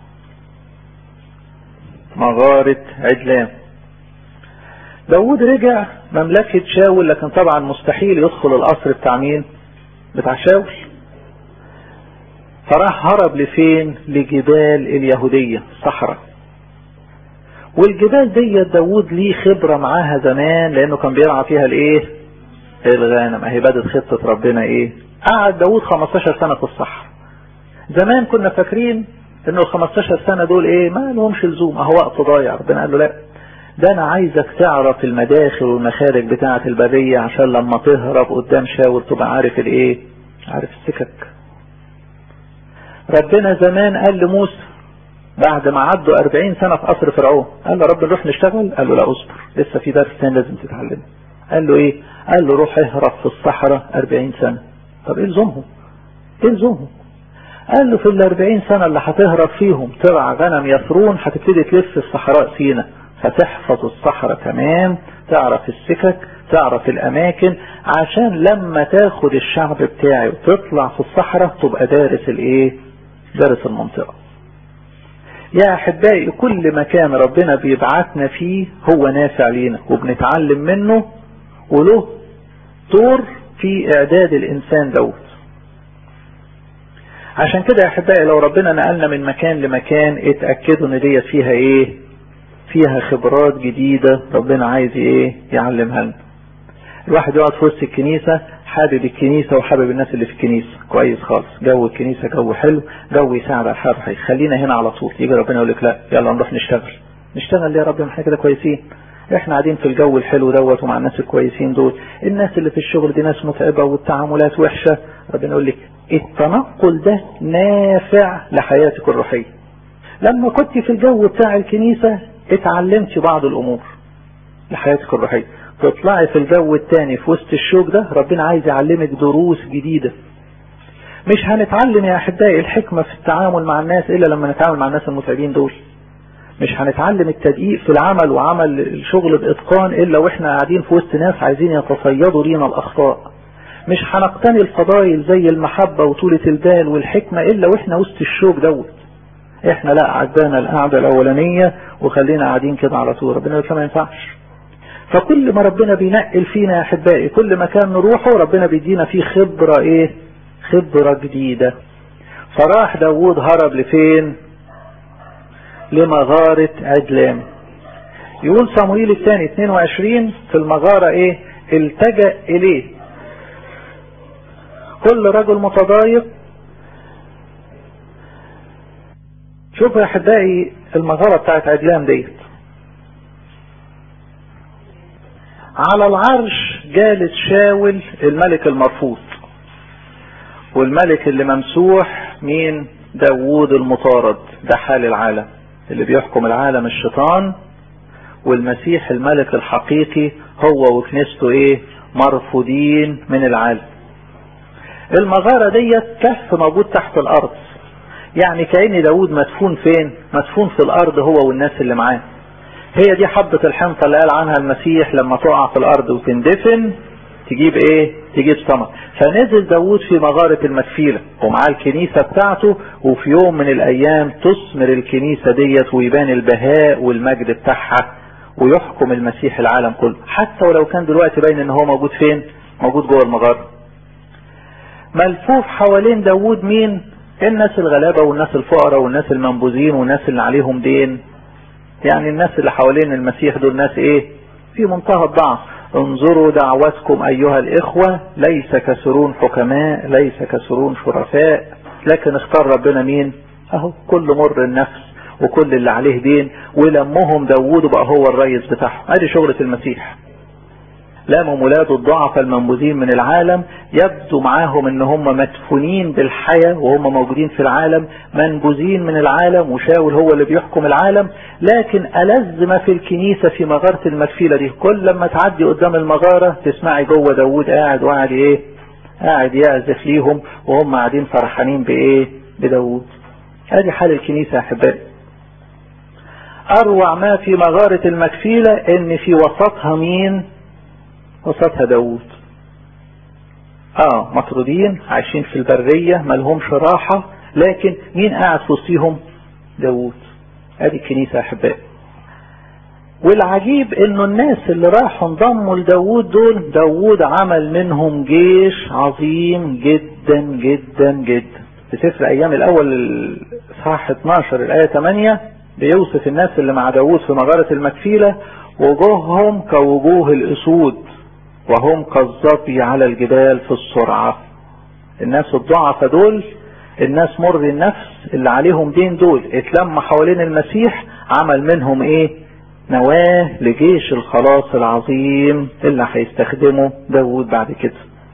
مغارة عدلام داوود رجع مملكة شاول لكن طبعا مستحيل يدخل القصر بتاع مين بتاع شاول فراح هرب لفين لجبال اليهودية صحراء والجبال دي داوود ليه خبرة معاها زمان لانه كان بيرعى فيها الايه الغنم اهي بدت خطة ربنا ايه قعد داوود 15 سنة في الصحراء زمان كنا فاكرين انه ال 15 سنة دول ايه ما لهمش لزوم اهو وقت ضايع ربنا قال له لا ده انا عايزك تعرف المداخل والمخارج بتاعة البرية عشان لما تهرب قدام شاول تبقى عارف الايه عارف السكك ربنا زمان قال لموسى بعد ما عدوا 40 سنة في قصر فرعون قال له رب نروح نشتغل قال له لا اصبر لسه في درس ثاني لازم تتعلمه قال له ايه قال له روح اهرب في الصحراء 40 سنة طب ايه لزومهم ايه لزومهم قال له في ال 40 سنة اللي هتهرب فيهم ترعى غنم يثرون هتبتدي تلف في صحراء سينا فتحفظ الصحراء تمام تعرف السكك تعرف الاماكن عشان لما تاخد الشعب بتاعي وتطلع في الصحراء تبقى دارس الايه دارس المنطقة يا احبائي كل مكان ربنا بيبعتنا فيه هو نافع لينا وبنتعلم منه وله دور في اعداد الانسان دوت عشان كده يا احبائي لو ربنا نقلنا من مكان لمكان اتأكدوا ان ديت فيها ايه فيها خبرات جديدة ربنا عايز ايه يعلمها لنا الواحد يقعد في وسط الكنيسة حابب الكنيسة وحابب الناس اللي في الكنيسة كويس خالص جو الكنيسة جو حلو جو يساعد على الحرحي خلينا هنا على طول يجي ربنا يقول لك لا يلا نروح نشتغل نشتغل ليه يا رب احنا كده كويسين احنا قاعدين في الجو الحلو دوت ومع الناس الكويسين دول الناس اللي في الشغل دي ناس متعبة والتعاملات وحشة ربنا يقول لك التنقل ده نافع لحياتك الروحية لما كنت في الجو بتاع الكنيسة اتعلمت بعض الامور لحياتك الروحية تطلعي في الجو التاني في وسط الشوك ده ربنا عايز يعلمك دروس جديدة مش هنتعلم يا احبائي الحكمة في التعامل مع الناس الا لما نتعامل مع الناس المتعبين دول مش هنتعلم التدقيق في العمل وعمل الشغل بإتقان إلا وإحنا قاعدين في وسط ناس عايزين يتصيدوا لينا الأخطاء مش هنقتني الفضائل زي المحبة وطولة البال والحكمة إلا وإحنا وسط الشوك دوت إحنا لا عجبانا القعدة الأولانية وخلينا قاعدين كده على طول ربنا ما ينفعش فكل ما ربنا بينقل فينا يا أحبائي كل مكان نروحه ربنا بيدينا فيه خبرة إيه خبرة جديدة فراح داوود هرب لفين لمغارة عدلام يقول صموئيل الثاني 22 في المغارة ايه التجأ اليه كل رجل متضايق شوفوا يا احبائي المغارة بتاعت عدلام ديت على العرش جالس شاول الملك المرفوض والملك اللي ممسوح مين داوود المطارد ده حال العالم اللي بيحكم العالم الشيطان والمسيح الملك الحقيقي هو وكنيسته ايه مرفوضين من العالم المغارة ديت كهف موجود تحت الارض يعني كأن داود مدفون فين مدفون في الارض هو والناس اللي معاه هي دي حبة الحنطة اللي قال عنها المسيح لما تقع في الارض وتندفن تجيب ايه تجيب ثمر فنزل داود في مغارة المكفيلة ومعاه الكنيسة بتاعته وفي يوم من الايام تثمر الكنيسة ديت ويبان البهاء والمجد بتاعها ويحكم المسيح العالم كله حتى ولو كان دلوقتي باين ان هو موجود فين موجود جوه المغارة ملفوف حوالين داود مين الناس الغلابة والناس الفقراء والناس المنبوذين والناس اللي عليهم دين يعني الناس اللي حوالين المسيح دول ناس ايه في منتهى الضعف انظروا دعوتكم ايها الاخوة ليس كسرون حكماء ليس كسرون شرفاء لكن اختار ربنا مين اهو كل مر النفس وكل اللي عليه دين ولمهم داوود بقى هو الرئيس بتاعهم ادي شغلة المسيح لاموا ولاده الضعف المنبوذين من العالم يبدو معاهم ان هم مدفونين بالحياة وهم موجودين في العالم منبوذين من العالم وشاول هو اللي بيحكم العالم لكن ألذ ما في الكنيسة في مغارة المكفيلة دي كل لما تعدي قدام المغارة تسمعي جوه داوود قاعد وقاعد ايه قاعد يعزف ليهم وهم قاعدين فرحانين بايه بداوود ادي حال الكنيسة يا احبائي اروع ما في مغارة المكفيلة ان في وسطها مين وسطها داوود اه مطرودين عايشين في البرية ملهمش راحة لكن مين قاعد في وسطهم داوود ادي الكنيسة يا احبائي والعجيب انه الناس اللي راحوا انضموا لداوود دول داوود عمل منهم جيش عظيم جدا جدا جدا في سفر ايام الاول الاصحاح 12 الايه 8 بيوصف الناس اللي مع داوود في مغارة المكفيلة وجوههم كوجوه الاسود وهم كالظبي على الجبال في السرعة الناس الضعفة دول الناس مر النفس اللي عليهم دين دول اتلم حوالين المسيح عمل منهم ايه نواة لجيش الخلاص العظيم اللي هيستخدمه داود بعد كده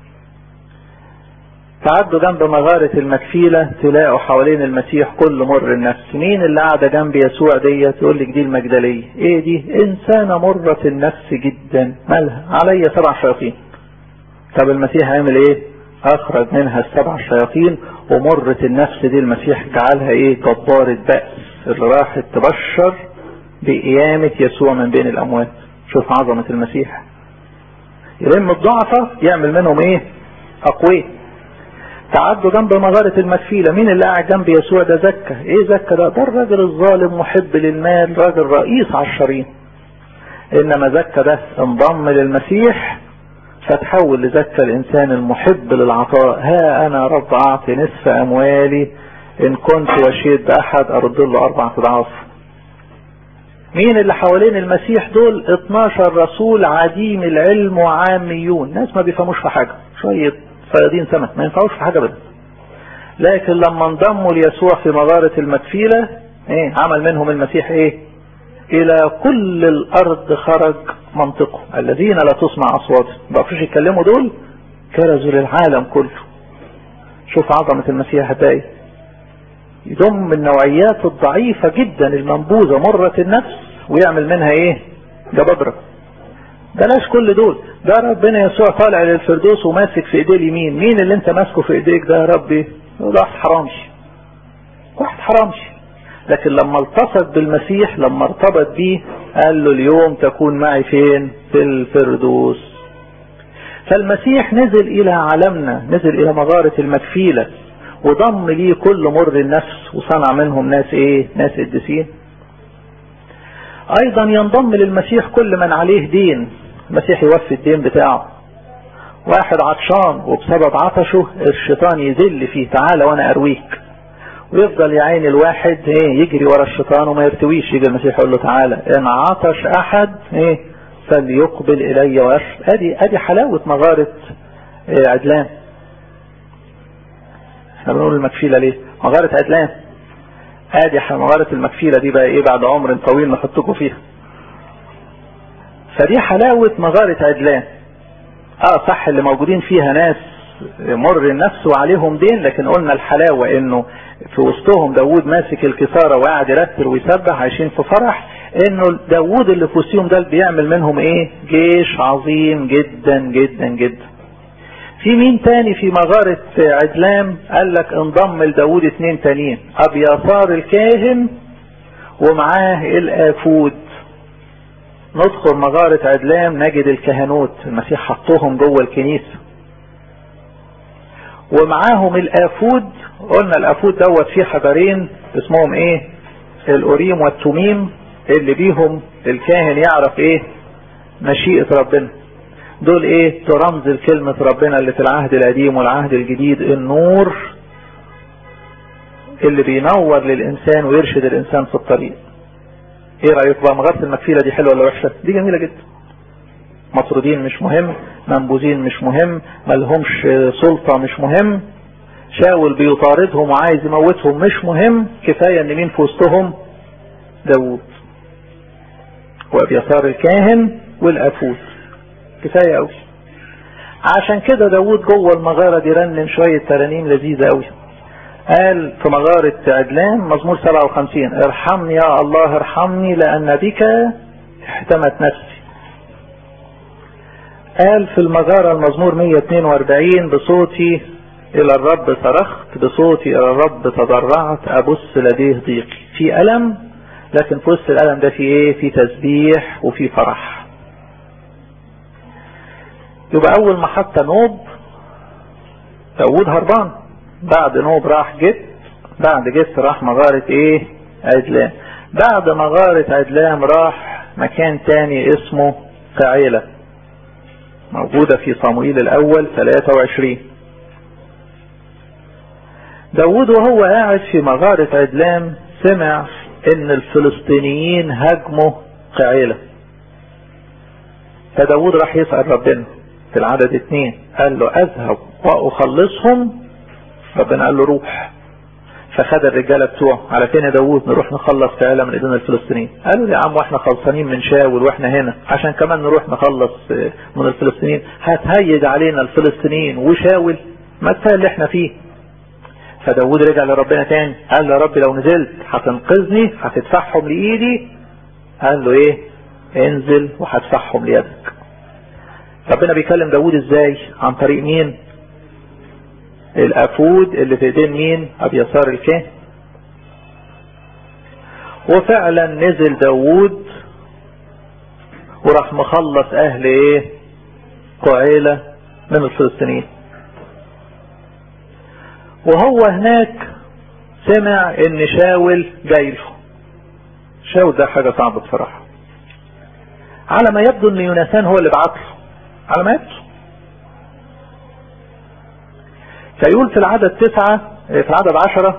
تعدوا جنب مغارة المكفيلة تلاقوا حوالين المسيح كل مر النفس مين اللي قاعدة جنب يسوع ديت يقول لك دي المجدلية ايه دي انسانة مرة النفس جدا مالها عليا سبع شياطين طب المسيح عمل ايه اخرج منها السبع شياطين ومرة النفس دي المسيح جعلها ايه جبارة بأس اللي راحت تبشر بقيامة يسوع من بين الاموات شوف عظمة المسيح يلم الضعفة يعمل منهم ايه اقوياء تعدوا جنب مغارة المكفيلة مين اللي قاعد جنب يسوع ده زكا ايه زكا ده ده الراجل الظالم محب للمال راجل رئيس عشرين انما زكا ده انضم للمسيح فتحول لزكا الانسان المحب للعطاء ها انا رب اعطي نصف اموالي ان كنت وشيت باحد ارد له اربع اضعاف مين اللي حوالين المسيح دول 12 رسول عديم العلم وعاميون ناس ما بيفهموش في حاجة شوية صيادين سمك ما ينفعوش في حاجة ابدا لكن لما انضموا ليسوع في مغارة المكفيلة ايه عمل منهم المسيح ايه الى كل الارض خرج منطقه الذين لا تسمع اصواتهم ما بقفوش يتكلموا دول كرزوا للعالم كله شوف عظمة المسيح هتلاقي يضم النوعيات الضعيفة جدا المنبوذة مرة النفس ويعمل منها ايه جبابرة بلاش كل دول ده ربنا يسوع طالع للفردوس وماسك في ايديه اليمين مين اللي انت ماسكه في ايديك ده يا ربي واحد حرامش واحد حرامش لكن لما التصق بالمسيح لما ارتبط بيه قال له اليوم تكون معي فين في الفردوس فالمسيح نزل الى عالمنا نزل الى مغارة المكفيلة وضم ليه كل مر النفس وصنع منهم ناس ايه ناس قديسين ايضا ينضم للمسيح كل من عليه دين المسيح يوفي الدين بتاعه واحد عطشان وبسبب عطشه الشيطان يذل فيه تعالى وانا ارويك ويفضل يا عين الواحد ايه يجري ورا الشيطان وما يرتويش يجي المسيح يقول له تعالى ان عطش احد ايه فليقبل الي واشرب ادي ادي حلاوه مغاره إيه عدلان احنا بنقول المكفيله ليه مغاره عدلان ادي مغاره المكفيله دي بقى ايه بعد عمر طويل نحطكم فيها فدي حلاوه مغاره عدلان اه صح اللي موجودين فيها ناس مر النفس وعليهم دين لكن قلنا الحلاوة انه في وسطهم داود ماسك الكسارة وقاعد يرتل ويسبح عايشين في فرح انه داود اللي في وسطهم ده بيعمل منهم ايه جيش عظيم جدا جدا جدا في مين تاني في مغارة عدلام قال لك انضم لداود اتنين تانيين ابياثار الكاهن ومعاه الافود ندخل مغارة عدلام نجد الكهنوت المسيح حطهم جوه الكنيسة ومعاهم الافود قلنا الافود دوت فيه حجرين اسمهم ايه الأوريم والتميم اللي بيهم الكاهن يعرف ايه مشيئة ربنا دول ايه ترمز لكلمة ربنا اللي في العهد القديم والعهد الجديد النور اللي بينور للإنسان ويرشد الإنسان في الطريق ايه رأيك بقى مغارة المكفيلة دي حلوة ولا وحشة دي جميلة جدا مطرودين مش مهم منبوذين مش مهم ملهمش سلطة مش مهم شاول بيطاردهم وعايز يموتهم مش مهم كفاية ان مين في وسطهم داوود وابيسار الكاهن والافوس كفاية قوي عشان كده داوود جوه المغارة دي رنم شوية ترانيم لذيذة قوي قال في مغارة عدلان مزمور 57 ارحمني يا الله ارحمني لأن بك احتمت نفسي قال في المغارة المزمور 142 بصوتي إلى الرب صرخت بصوتي إلى الرب تضرعت أبص لديه ضيقي في ألم لكن في وسط الألم ده في إيه في تسبيح وفي فرح يبقى أول محطة نوب داوود هربان بعد نوب راح جت بعد جت راح مغارة ايه عدلان بعد مغارة عدلان راح مكان تاني اسمه قعيلة موجودة في صموئيل الاول 23 داود وهو قاعد في مغارة عدلان سمع ان الفلسطينيين هاجموا قعيلة فداود راح يسأل ربنا في العدد اتنين قال له اذهب واخلصهم ربنا قال له روح فخد الرجاله بتوعه على فين يا داوود نروح نخلص فعلا من ايدينا الفلسطينيين قالوا لي يا عم واحنا خلصانين من شاول واحنا هنا عشان كمان نروح نخلص من الفلسطينيين هتهيج علينا الفلسطينيين وشاول ما كفايه اللي احنا فيه فداوود رجع لربنا تاني قال له يا رب لو نزلت هتنقذني هتدفعهم لايدي قال له ايه انزل وهدفعهم ليدك ربنا بيكلم داوود ازاي عن طريق مين الافود اللي في ايدين مين ابي يسار الكاهن وفعلا نزل داوود وراح مخلص اهل ايه قعيلة من الفلسطينيين وهو هناك سمع ان شاول جاي له شاول ده حاجة صعبة بصراحة على ما يبدو ان يوناثان هو اللي بعت له على ما يبدو فيقول في العدد تسعة في العدد عشرة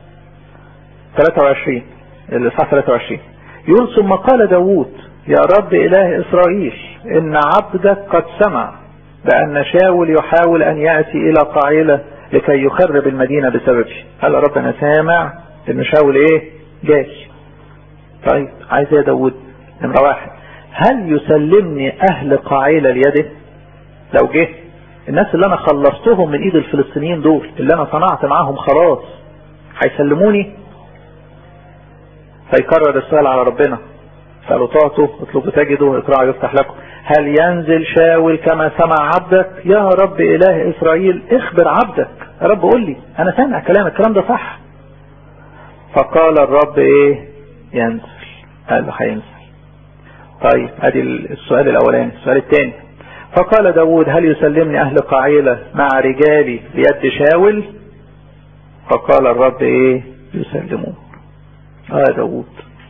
23 الإصحاح 23 يقول ثم قال داوود يا رب إله إسرائيل إن عبدك قد سمع بأن شاول يحاول أن يأتي إلى قاعلة لكي يخرب المدينة بسببي قال يا رب أنا سامع إن شاول إيه جاي طيب عايز إيه يا داوود نمرة واحد هل يسلمني أهل قاعلة ليده لو جه الناس اللي انا خلصتهم من ايد الفلسطينيين دول اللي انا صنعت معاهم خلاص هيسلموني فيكرر السؤال على ربنا قالوا تعطوا اطلبوا تجدوا اقرأوا يفتح لكم هل ينزل شاول كما سمع عبدك يا رب اله اسرائيل اخبر عبدك يا رب قول لي انا سامع كلام الكلام ده صح فقال الرب ايه ينزل قال له هينزل طيب ادي السؤال الاولاني السؤال الثاني فقال داود هل يسلمني اهل قعيلة مع رجالي بيد شاول فقال الرب ايه يسلمون اه داود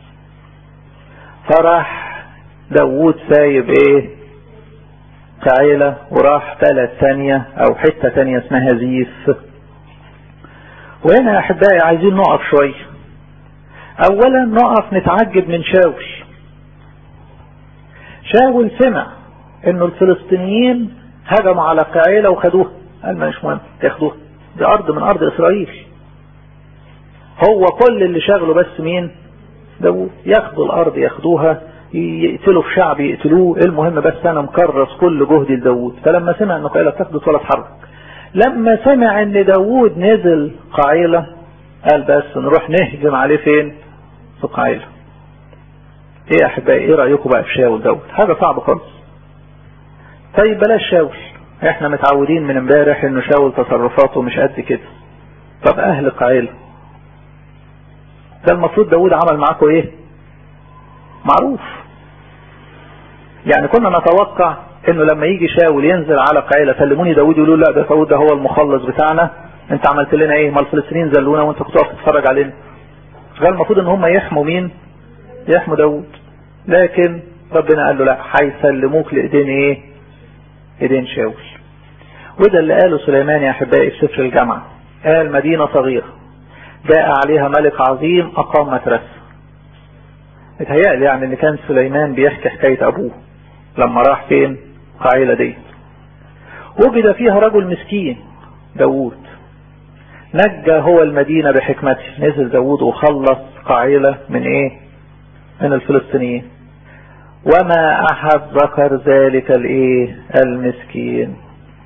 فراح داود سايب ايه قعيلة وراح بلد تانية او حتة تانية اسمها زيف وهنا يا احبائي عايزين نقف شوية اولا نقف نتعجب من شاول شاول سمع انه الفلسطينيين هجموا على قعيلة وخدوها قال ما مش مهم ياخدوها دي ارض من ارض اسرائيل هو كل اللي شغله بس مين داوود ياخدوا الارض ياخدوها يقتلوا في شعب يقتلوه المهم بس انا مكرس كل جهدي لداوود فلما سمع انه قعيلة تاخدت ولا اتحرك لما سمع ان داوود نزل قعيلة قال بس نروح نهجم عليه فين في قعيلة ايه يا احبائي ايه رايكم بقى في شاول داوود حاجه صعبه خالص طيب بلاش شاول احنا متعودين من امبارح انه شاول تصرفاته مش قد كده طب اهل قعيلة ده المفروض داود عمل معاكم ايه معروف يعني كنا نتوقع انه لما يجي شاول ينزل على قعيلة سلموني داود يقولوا لا ده داود ده هو المخلص بتاعنا انت عملت لنا ايه ما الفلسطينيين زلونا وانت كنت واقف تتفرج علينا قال المفروض ان هم يحموا مين يحموا داود لكن ربنا قال له لا هيسلموك لايدين ايه ايدين شاول وده اللي قاله سليمان يا احبائي في سفر الجامعة قال مدينة صغيرة جاء عليها ملك عظيم اقام مترسة اتهيألي يعني ان كان سليمان بيحكي حكاية ابوه لما راح فين قعيلة دي وجد فيها رجل مسكين داوود نجى هو المدينة بحكمته نزل داوود وخلص قعيلة من ايه من الفلسطينيين وما احد ذكر ذلك الايه المسكين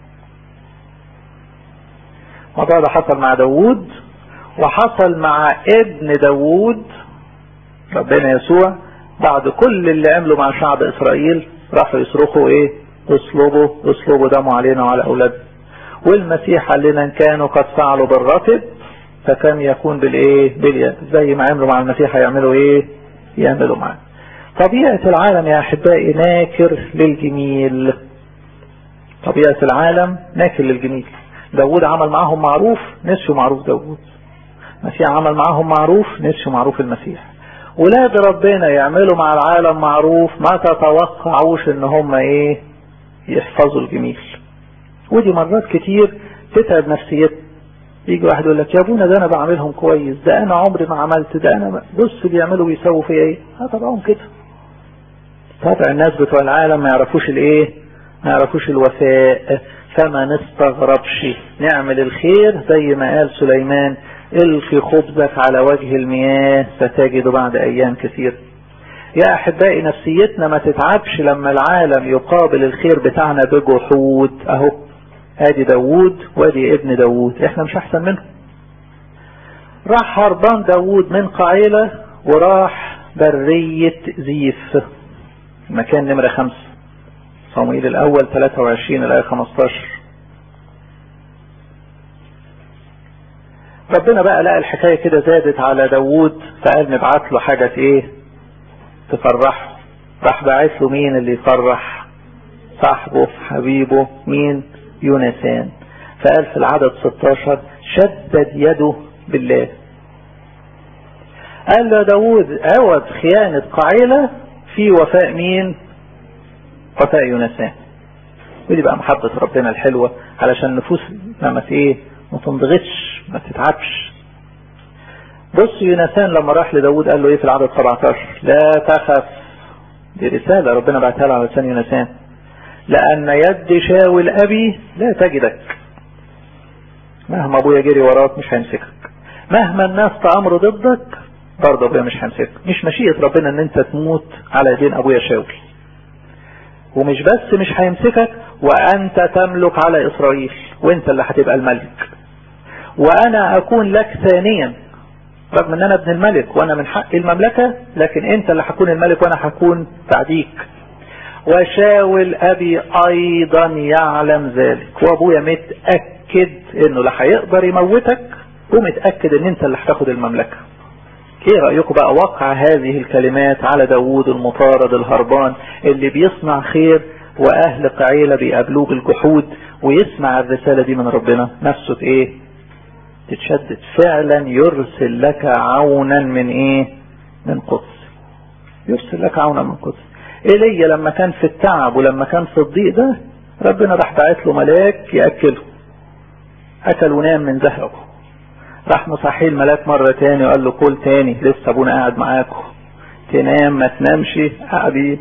الموضوع ده حصل مع داوود وحصل مع ابن داوود ربنا يسوع بعد كل اللي عمله مع شعب اسرائيل راحوا يصرخوا ايه اصلبوا اصلبوا دموا علينا وعلى اولادنا والمسيح قال لنا ان كانوا قد فعلوا بالرطب فكم يكون بالايه باليد زي ما عملوا مع المسيح هيعملوا ايه يعملوا معاه طبيعة العالم يا احبائي ناكر للجميل طبيعة العالم ناكر للجميل داود عمل معاهم معروف نسوا معروف داود المسيح عمل معاهم معروف نسوا معروف المسيح ولاد ربنا يعملوا مع العالم معروف ما تتوقعوش ان هم ايه يحفظوا الجميل ودي مرات كتير تتعب نفسيتنا يجي واحد يقول لك يا ابونا ده انا بعملهم كويس ده انا عمري ما عملت ده انا بص بيعملوا بيسووا فيا ايه اه طبعهم كده طبع الناس بتوع العالم ما يعرفوش الايه ما يعرفوش الوفاء فما نستغربش نعمل الخير زي ما قال سليمان القي خبزك على وجه المياه ستجد بعد ايام كثير يا احبائي نفسيتنا ما تتعبش لما العالم يقابل الخير بتاعنا بجحود اهو ادي داوود وادي ابن داوود احنا مش احسن منه راح هربان داوود من قعيلة وراح برية زيف مكان نمرة خمسة صموئيل الاول 23 الايه 15 ربنا بقى لقى الحكاية كده زادت على داوود فقال نبعت له حاجة ايه تفرحه راح باعت له مين اللي يفرح صاحبه حبيبه مين يونسان فقال في العدد 16 شدد يده بالله قال له داود عوض خيانة قعيلة في وفاء مين وفاء يونسان ودي بقى محبة ربنا الحلوة علشان نفوس ما ايه ما تنضغطش ما تتعبش بص يونسان لما راح لداود قال له ايه في العدد 17 لا تخف دي رسالة ربنا بعتها له على لسان يونسان لأن يد شاول أبي لا تجدك مهما أبويا جري وراك مش هيمسكك مهما الناس تأمروا ضدك برضه أبويا مش هيمسكك مش مشيئة ربنا أن أنت تموت على يدين أبويا شاول ومش بس مش هيمسكك وأنت تملك على إسرائيل وأنت اللي هتبقى الملك وأنا أكون لك ثانيا رغم أن أنا ابن الملك وأنا من حق المملكة لكن أنت اللي هكون الملك وأنا هكون بعديك وشاول ابي ايضا يعلم ذلك وابويا متأكد انه لا هيقدر يموتك ومتأكد ان انت اللي هتاخد المملكة ايه رأيكم بقى وقع هذه الكلمات على داوود المطارد الهربان اللي بيصنع خير واهل قعيلة بيقابلوه بالجحود ويسمع الرسالة دي من ربنا نفسه ايه تتشدد فعلا يرسل لك عونا من ايه من قدس يرسل لك عونا من قدس ايليا لما كان في التعب ولما كان في الضيق ده ربنا راح باعت له ملاك ياكله اكل ونام من ذهبه راح مصحيه الملاك مرة تاني وقال له كل تاني لسه ابونا قاعد معاكم تنام ما تنامش قاعدين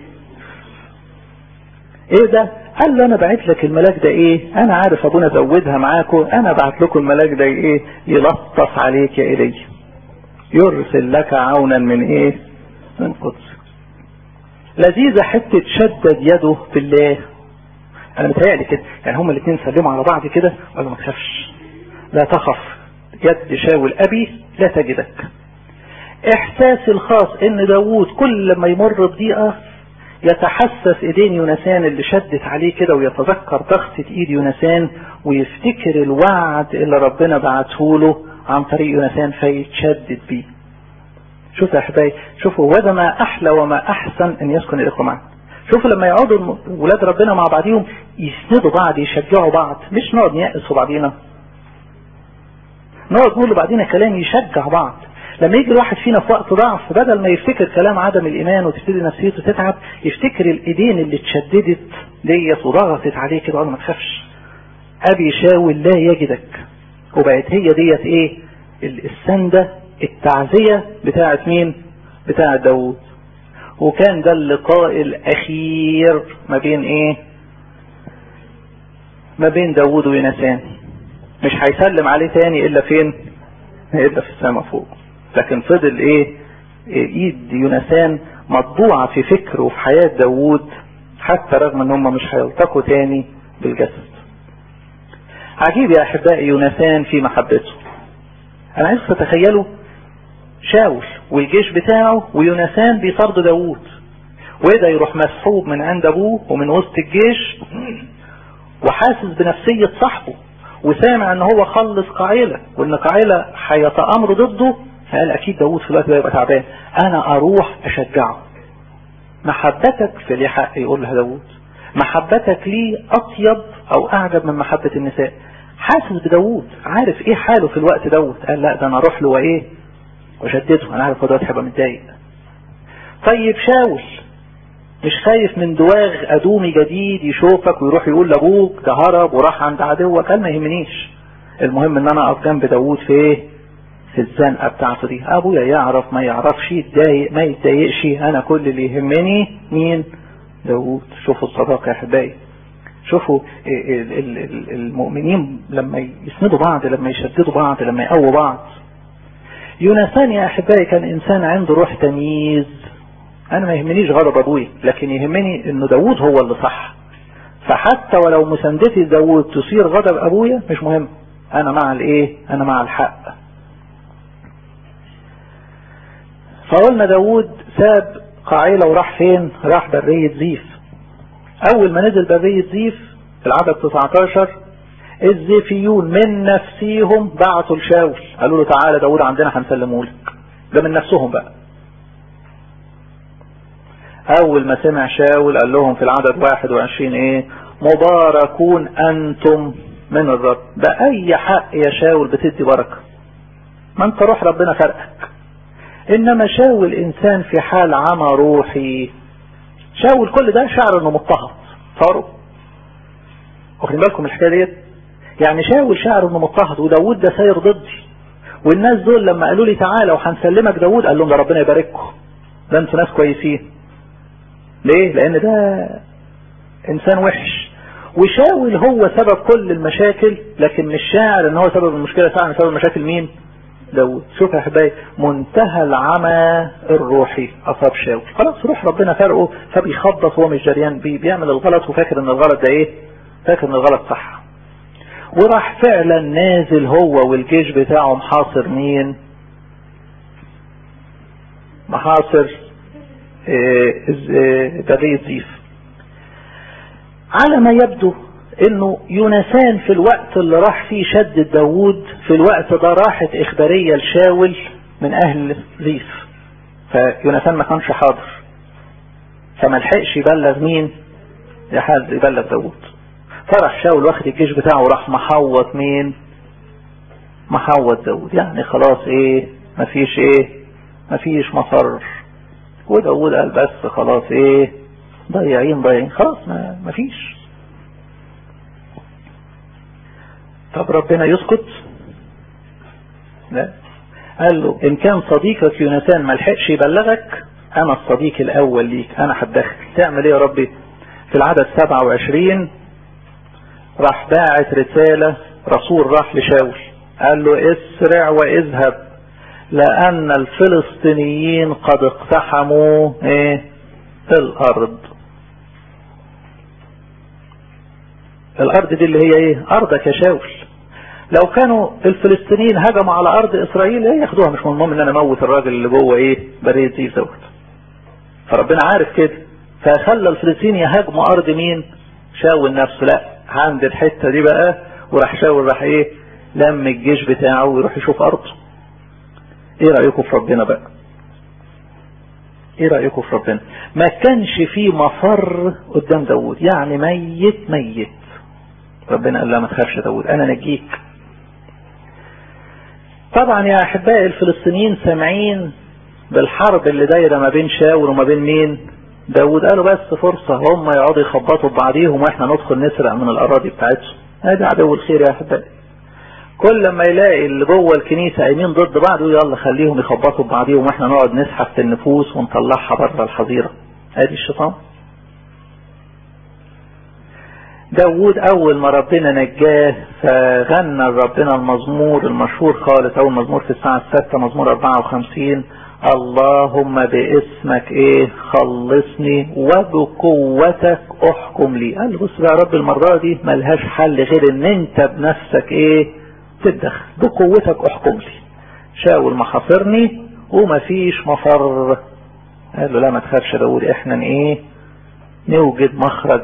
ايه ده قال له انا بعت لك الملاك ده ايه انا عارف ابونا زودها معاكم انا بعت لكم الملاك ده ايه يلطف عليك يا ايليا يرسل لك عونا من ايه من قدس لذيذة حتة شدد يده في الله انا متهيألي كده يعني هما الاثنين سلموا على بعض كده قالوا ما تخافش لا تخف يد شاول ابي لا تجدك احساسي الخاص ان داوود كل لما يمر بضيقة يتحسس ايدين يونسان اللي شدت عليه كده ويتذكر ضغطة ايد يونسان ويفتكر الوعد اللي ربنا بعته له عن طريق يونسان فيتشدد بيه شوف يا احبائي شوفوا وده ما احلى وما احسن ان يسكن الاخوه معا شوفوا لما يقعدوا ولاد ربنا مع بعضهم يسندوا بعض يشجعوا بعض مش نقعد نيأس في بعضينا نقعد نقول لبعضينا كلام يشجع بعض لما يجي الواحد فينا في وقت ضعف بدل ما يفتكر كلام عدم الايمان وتبتدي نفسيته تتعب يفتكر الايدين اللي اتشددت ديت وضغطت عليه كده ما تخافش ابي شاول لا يجدك وبقت هي ديت ايه السندة التعزية بتاعت مين بتاعت داوود وكان ده اللقاء الاخير ما بين ايه ما بين داوود وينسان مش هيسلم عليه تاني الا فين الا في السماء فوق لكن فضل ايه ايد يونسان مطبوعة في فكره وفي حياة داوود حتى رغم ان هم مش هيلتقوا تاني بالجسد عجيب يا احبائي يونسان في محبته انا عايز تتخيلوا شاول والجيش بتاعه ويونسان بيطاردوا داوود وده يروح مسحوب من عند ابوه ومن وسط الجيش وحاسس بنفسية صاحبه وسامع ان هو خلص قاعلة وان قاعلة هيتأمر ضده فقال اكيد داوود في الوقت ده يبقى تعبان انا اروح اشجعه محبتك في ليه حق يقول لها داوود محبتك ليه اطيب او اعجب من محبة النساء حاسس بداوود عارف ايه حاله في الوقت دوت قال لا ده انا اروح له وايه وشدده انا عارف هو دلوقتي هيبقى متضايق طيب شاول مش خايف من دواغ ادومي جديد يشوفك ويروح يقول لابوك ده هرب وراح عند عدوك قال ما يهمنيش المهم ان انا اقف جنب داوود في ايه في الزنقه بتاعته دي ابويا يعرف ما يعرفش يتضايق ما يتضايقش انا كل اللي يهمني مين داوود شوفوا الصداقه يا احبائي شوفوا المؤمنين لما يسندوا بعض لما يشددوا بعض لما يقووا بعض يونسان يا احبائي كان انسان عنده روح تمييز انا ما يهمنيش غضب ابويا لكن يهمني انه داوود هو اللي صح فحتى ولو مساندتي داوود تصير غضب ابويا مش مهم انا مع الايه انا مع الحق فقلنا داوود ساب قاعلة وراح فين راح برية زيف اول ما نزل برية زيف العدد 19 الزيفيون من نفسيهم بعثوا لشاول قالوا له تعالى داوود عندنا هنسلمه لك ده من نفسهم بقى اول ما سمع شاول قال لهم في العدد 21 ايه مباركون انتم من الرب بأي حق يا شاول بتدي بركة ما انت روح ربنا فرقك انما شاول انسان في حال عمى روحي شاول كل ده شعر انه مضطهد صاروا واخدين بالكم الحكايه ديت يعني شاول شعر انه مضطهد وداوود ده ساير ضدي والناس دول لما قالوا لي تعالى وهنسلمك داوود قال لهم ده ربنا يبارككم ده انتوا ناس كويسين ليه لان ده انسان وحش وشاول هو سبب كل المشاكل لكن مش شاعر ان هو سبب المشكلة فعلا سبب المشاكل مين داود شوف يا حبايبي منتهى العمى الروحي اصاب شاول خلاص روح ربنا فرقه فبيخبط هو مش جريان بيه بيعمل الغلط وفاكر ان الغلط ده ايه فاكر ان الغلط صح وراح فعلا نازل هو والجيش بتاعه محاصر مين محاصر برية زيف على ما يبدو انه يونسان في الوقت اللي راح فيه شد داوود في الوقت ده راحت اخبارية لشاول من اهل زيف فيوناثان ما كانش حاضر فما لحقش يبلغ مين يحال يبلغ داوود فرح شاول واخد الجيش بتاعه وراح محوط مين محوط داوود يعني خلاص ايه مفيش ايه مفيش مفر وداوود قال بس خلاص ايه ضيعين ضيعين خلاص ما مفيش طب ربنا يسكت لا قال له ان كان صديقك يوناتان ما لحقش يبلغك انا الصديق الاول ليك انا هتدخل تعمل ايه يا ربي في العدد 27 راح باعت رسالة رسول راح لشاول قال له اسرع واذهب لان الفلسطينيين قد اقتحموا ايه الارض الارض دي اللي هي ايه ارضك يا شاول لو كانوا الفلسطينيين هجموا على ارض اسرائيل ايه ياخدوها مش مهم ان انا اموت الراجل اللي جوه ايه بريه زيف دوت فربنا عارف كده فخلى الفلسطينيين يهاجموا ارض مين شاول نفسه لا عند الحته دي بقى وراح شاول راح ايه لم الجيش بتاعه ويروح يشوف ارضه ايه رايكم في ربنا بقى ايه رايكم في ربنا ما كانش فيه مفر قدام داوود يعني ميت ميت ربنا قال لا ما تخافش داوود انا نجيك طبعا يا احبائي الفلسطينيين سامعين بالحرب اللي دايره ما بين شاول وما بين مين داوود قالوا بس فرصه هم يقعدوا يخبطوا ببعضيهم واحنا ندخل نسرق من الاراضي بتاعتهم ادي عدو الخير يا احبائي كل لما يلاقي اللي جوه الكنيسه قايمين ضد بعض يلا خليهم يخبطوا ببعضيهم واحنا نقعد نسحب في النفوس ونطلعها بره الحظيره ادي الشيطان داوود اول ما ربنا نجاه فغنى ربنا المزمور المشهور خالص اول مزمور في الساعة الستة مزمور 54 اللهم باسمك ايه خلصني وبقوتك احكم لي قال بص بقى يا رب المرة دي ملهاش حل غير ان انت بنفسك ايه تدخل بقوتك احكم لي شاول محاصرني ومفيش مفر قال له لا ما تخافش يا داود احنا ايه نوجد مخرج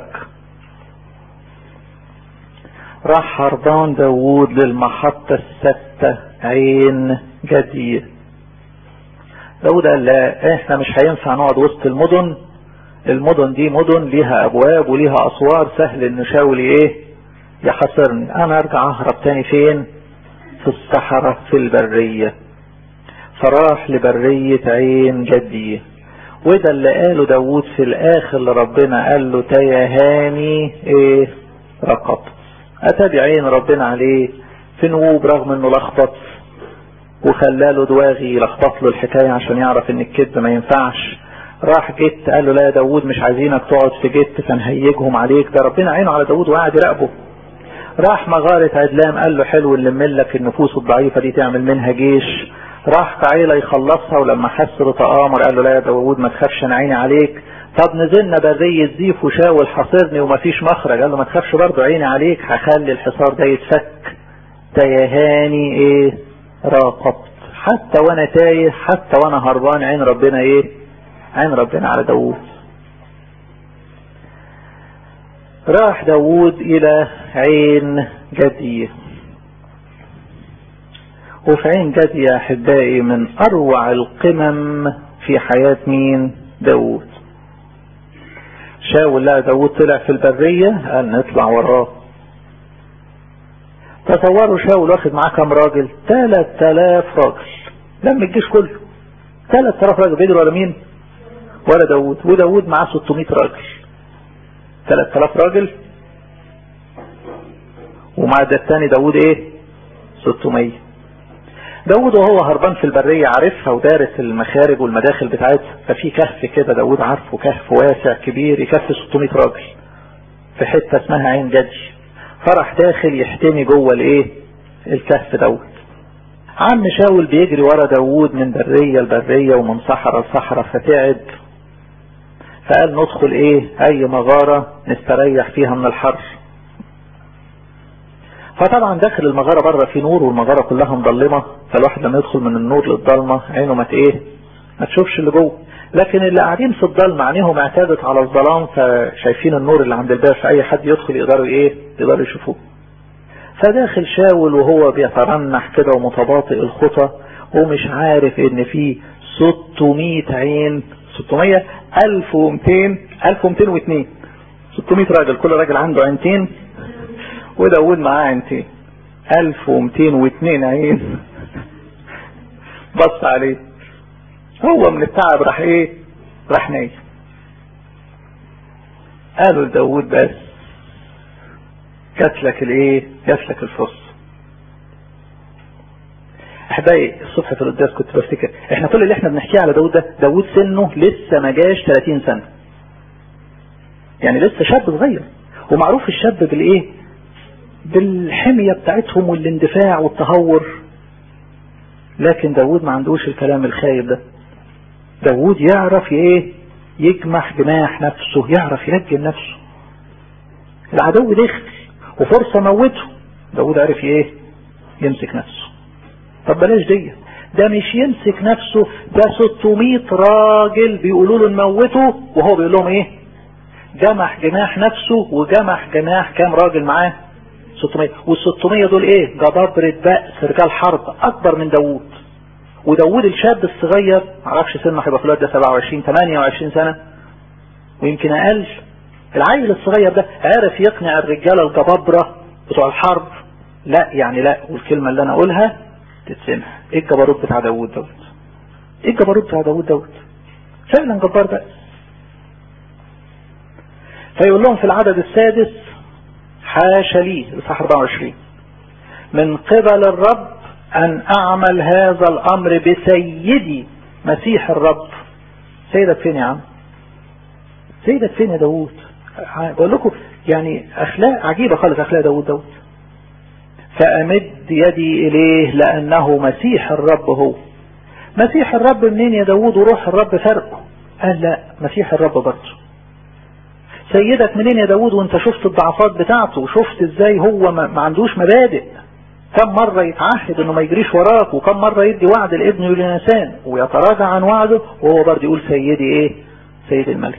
راح هربان داوود للمحطة الستة عين جدية داود قال لا احنا مش هينفع نقعد وسط المدن المدن دي مدن ليها ابواب وليها اسوار سهل ان شاول ايه يحاصرني انا ارجع اهرب تاني فين في الصحراء في البرية فراح لبرية عين جدية وده اللي قاله داوود في الاخر لربنا قال له تيهاني ايه رقبت اتى بعين ربنا عليه في نووب رغم انه لخبط وخلاله دواغي يلخبط له الحكاية عشان يعرف ان الكذب ما ينفعش راح جت قال له لا يا داوود مش عايزينك تقعد في جت فنهيجهم عليك ده ربنا عينه على داوود وقاعد يراقبه راح مغارة عدلام قال له حلو نلم لك النفوس الضعيفة دي تعمل منها جيش راح كعيلة يخلصها ولما حس بتآمر قال له لا يا داوود ما تخافش انا عيني عليك طب نزلنا برية زيف وشاول حاصرني ومفيش مخرج قال له ما تخافش برضه عيني عليك هخلي الحصار ده يتفك تيهاني ايه راقبت حتى وانا تايه حتى وانا هربان عين ربنا ايه عين ربنا على داوود راح داوود الى عين جدية وفي عين جدية احبائي من اروع القمم في حياة مين داوود شاول لا داوود طلع في البرية قال نطلع وراه تصوروا شاول واخد معاه كام راجل 3000 راجل لم الجيش كله 3000 راجل بيجروا ولا مين ولا داوود وداوود معاه 600 راجل 3000 راجل ومع ده الثاني داوود ايه 600 داود وهو هربان في البرية عارفها ودارس المخارج والمداخل بتاعتها ففي كهف كده داود عارفه كهف واسع كبير يكفي 600 راجل في حتة اسمها عين جدي فرح داخل يحتمي جوه الايه الكهف دوت عم شاول بيجري ورا داوود من برية لبرية ومن صحراء لصحراء فتعب فقال ندخل ايه اي مغارة نستريح فيها من الحر فطبعا داخل المغارة بره في نور والمغارة كلها مظلمة فالواحد لما يدخل من النور للضلمة عينه ما ايه ما تشوفش اللي جوه لكن اللي قاعدين في الضلمة عينيهم اعتادت على الظلام فشايفين النور اللي عند الباب فاي حد يدخل يقدروا ايه يقدروا يشوفوه فداخل شاول وهو بيترنح كده ومتباطئ الخطى ومش عارف ان في 600 عين 600 1200 1202 600 راجل كل راجل عنده عينتين وداود معاه عينتين 1202 عين بص عليه هو من التعب راح ايه راح نايم قالوا لداود بس جات لك الايه جات لك الفرصه احبائي الصبح في القداس كنت بفتكر احنا كل اللي احنا بنحكيه على داود ده داود سنه لسه ما جاش 30 سنه يعني لسه شاب صغير ومعروف الشاب بالايه بالحمية بتاعتهم والاندفاع والتهور لكن داود ما عندوش الكلام الخايب ده داود يعرف ايه يجمح جماح نفسه يعرف يرجل نفسه العدو دخل وفرصة موته داود عرف ايه يمسك نفسه طب بلاش دي ده مش يمسك نفسه ده 600 راجل بيقولوا له نموته وهو بيقول لهم ايه جمح جناح نفسه وجمح جناح كام راجل معاه 600 وال 600 دول ايه جبابرة بأس رجال حرب اكبر من داوود وداوود الشاب الصغير معرفش سنه هيبقى في الوقت ده 27 28 سنة ويمكن اقل العيل الصغير ده عارف يقنع الرجالة الجبابرة بتوع الحرب لا يعني لا والكلمة اللي انا اقولها تتسمع ايه الجبروت بتاع داوود دوت ايه الجبروت بتاع داوود دوت فعلا جبار بقى فيقول لهم في العدد السادس حاشا لي الاصحاح 24 من قبل الرب ان اعمل هذا الامر بسيدي مسيح الرب سيدك فين يا عم سيدك فين يا داوود بقول لكم يعني اخلاق عجيبه خالص اخلاق داوود دوت فامد يدي اليه لانه مسيح الرب هو مسيح الرب منين يا داوود وروح الرب فرقه قال لا مسيح الرب برضه سيدك منين يا داود وانت شفت الضعفات بتاعته وشفت ازاي هو ما عندوش مبادئ كم مرة يتعهد انه ما يجريش وراك وكم مرة يدي وعد لابنه يونسان ويتراجع عن وعده وهو برضه يقول سيدي ايه سيد الملك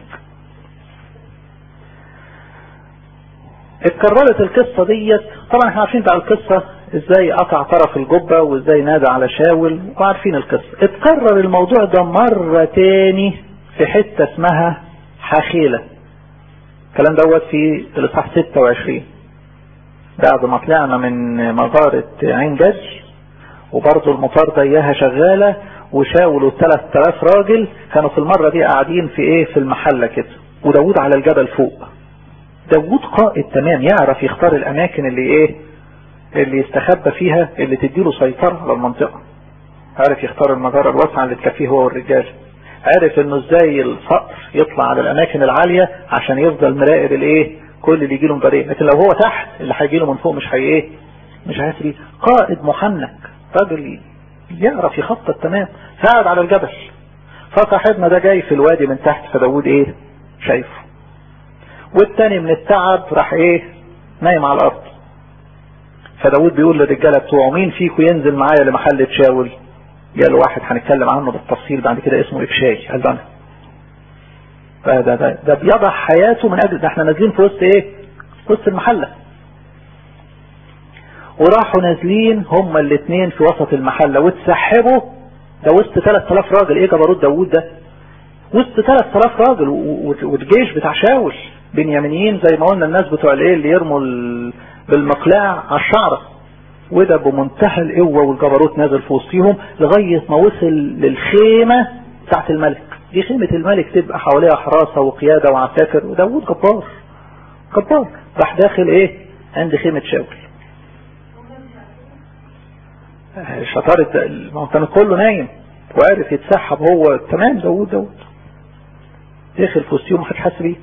اتكررت القصة ديت طبعا احنا عارفين بقى القصة ازاي قطع طرف الجبة وازاي نادى على شاول وعارفين القصة اتكرر الموضوع ده مرة تاني في حتة اسمها حخيلة الكلام دوت في الاصحاح 26 بعد ما طلعنا من مغارة عين جد وبرضه المطاردة اياها شغالة وشاولوا 3000 راجل كانوا في المرة دي قاعدين في ايه في المحلة كده وداود على الجبل فوق داود قائد تمام يعرف يختار الاماكن اللي ايه اللي يستخبى فيها اللي تديله سيطرة على المنطقة عارف يختار المجارة الواسعة اللي تكفيه هو والرجال عارف انه ازاي الصقر يطلع على الاماكن العالية عشان يفضل مراقب الايه كل اللي يجي له مباريه لكن لو هو تحت اللي هيجي له من فوق مش هي ايه مش هيسري قائد محنك راجل يعرف يخطط تمام فقعد على الجبل فصاحبنا ده جاي في الوادي من تحت فداود ايه شايفه والتاني من التعب راح ايه نايم على الارض فداود بيقول للرجاله بتوعه مين فيكم ينزل معايا لمحل تشاول جاله واحد هنتكلم عنه بالتفصيل بعد كده اسمه افشاي قال له انا فده ده, ده بيضع حياته من اجل ده احنا نازلين في وسط ايه في وسط المحلة وراحوا نازلين هما الاثنين في وسط المحلة واتسحبوا ده وسط 3000 راجل ايه جبروت داوود ده وسط 3000 راجل والجيش بتاع شاول بنيامينيين زي ما قلنا الناس بتوع الايه اللي يرموا بالمقلاع على الشعره وده بمنتهى القوة والجبروت نازل في وسطهم لغاية ما وصل للخيمة بتاعت الملك دي خيمة الملك تبقى حواليها حراسة وقيادة وعساكر وداود جبار جبار راح داخل ايه عند خيمة شاول شطارة ما كان كله نايم وعارف يتسحب هو تمام داود داود داخل في وسطهم محدش حاسس بيه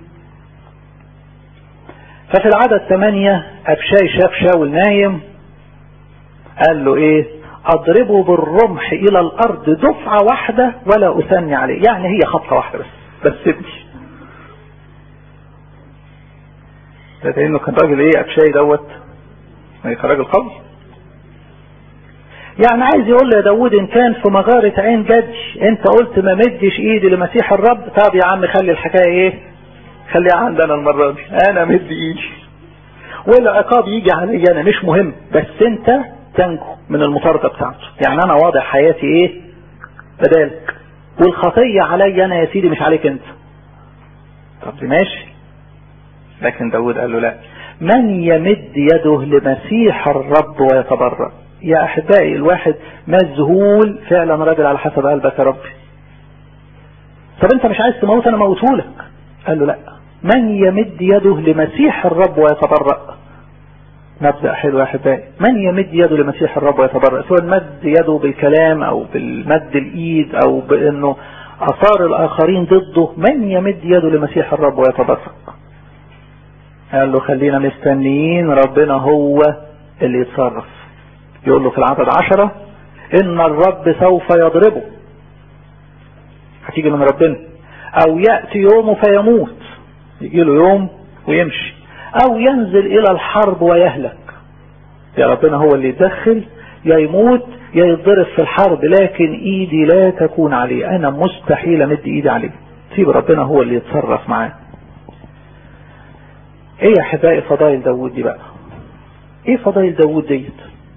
ففي العدد ثمانية أبشاي شاف شاول نايم قال له ايه اضربه بالرمح الى الارض دفعة واحدة ولا اثني عليه يعني هي خطة واحدة بس بس سيبني ده لانه كان راجل ايه ابشاي دوت ما كان راجل قوي يعني عايز يقول له يا داود ان كان في مغارة عين جدش انت قلت ما مدش ايدي لمسيح الرب طب يا عم خلي الحكاية ايه خليها عندنا المرة دي انا مد ايدي والعقاب يجي علي انا مش مهم بس انت تنجو من المطاردة بتاعته يعني انا واضع حياتي ايه بدالك والخطية علي انا يا سيدي مش عليك انت طب دي ماشي لكن داود قال له لا من يمد يده لمسيح الرب ويتبرأ يا احبائي الواحد مذهول فعلا راجل على حسب قلبك يا ربي طب انت مش عايز تموت انا موتهولك قال له لا من يمد يده لمسيح الرب ويتبرأ مبدأ حلو يا احبائي من يمد يده لمسيح الرب ويتبرأ سواء مد يده بالكلام او بالمد الايد او بانه اثار الاخرين ضده من يمد يده لمسيح الرب ويتبرأ قال له خلينا مستنيين ربنا هو اللي يتصرف يقول له في العدد عشرة ان الرب سوف يضربه هتيجي من ربنا او يأتي يومه فيموت يجي له يوم ويمشي او ينزل الى الحرب ويهلك يا ربنا هو اللي يدخل يا يموت يا يتضرب في الحرب لكن ايدي لا تكون عليه انا مستحيل امد ايدي عليه سيب ربنا هو اللي يتصرف معاه ايه يا احبائي فضائل داوود دي بقى ايه فضائل داوود ديت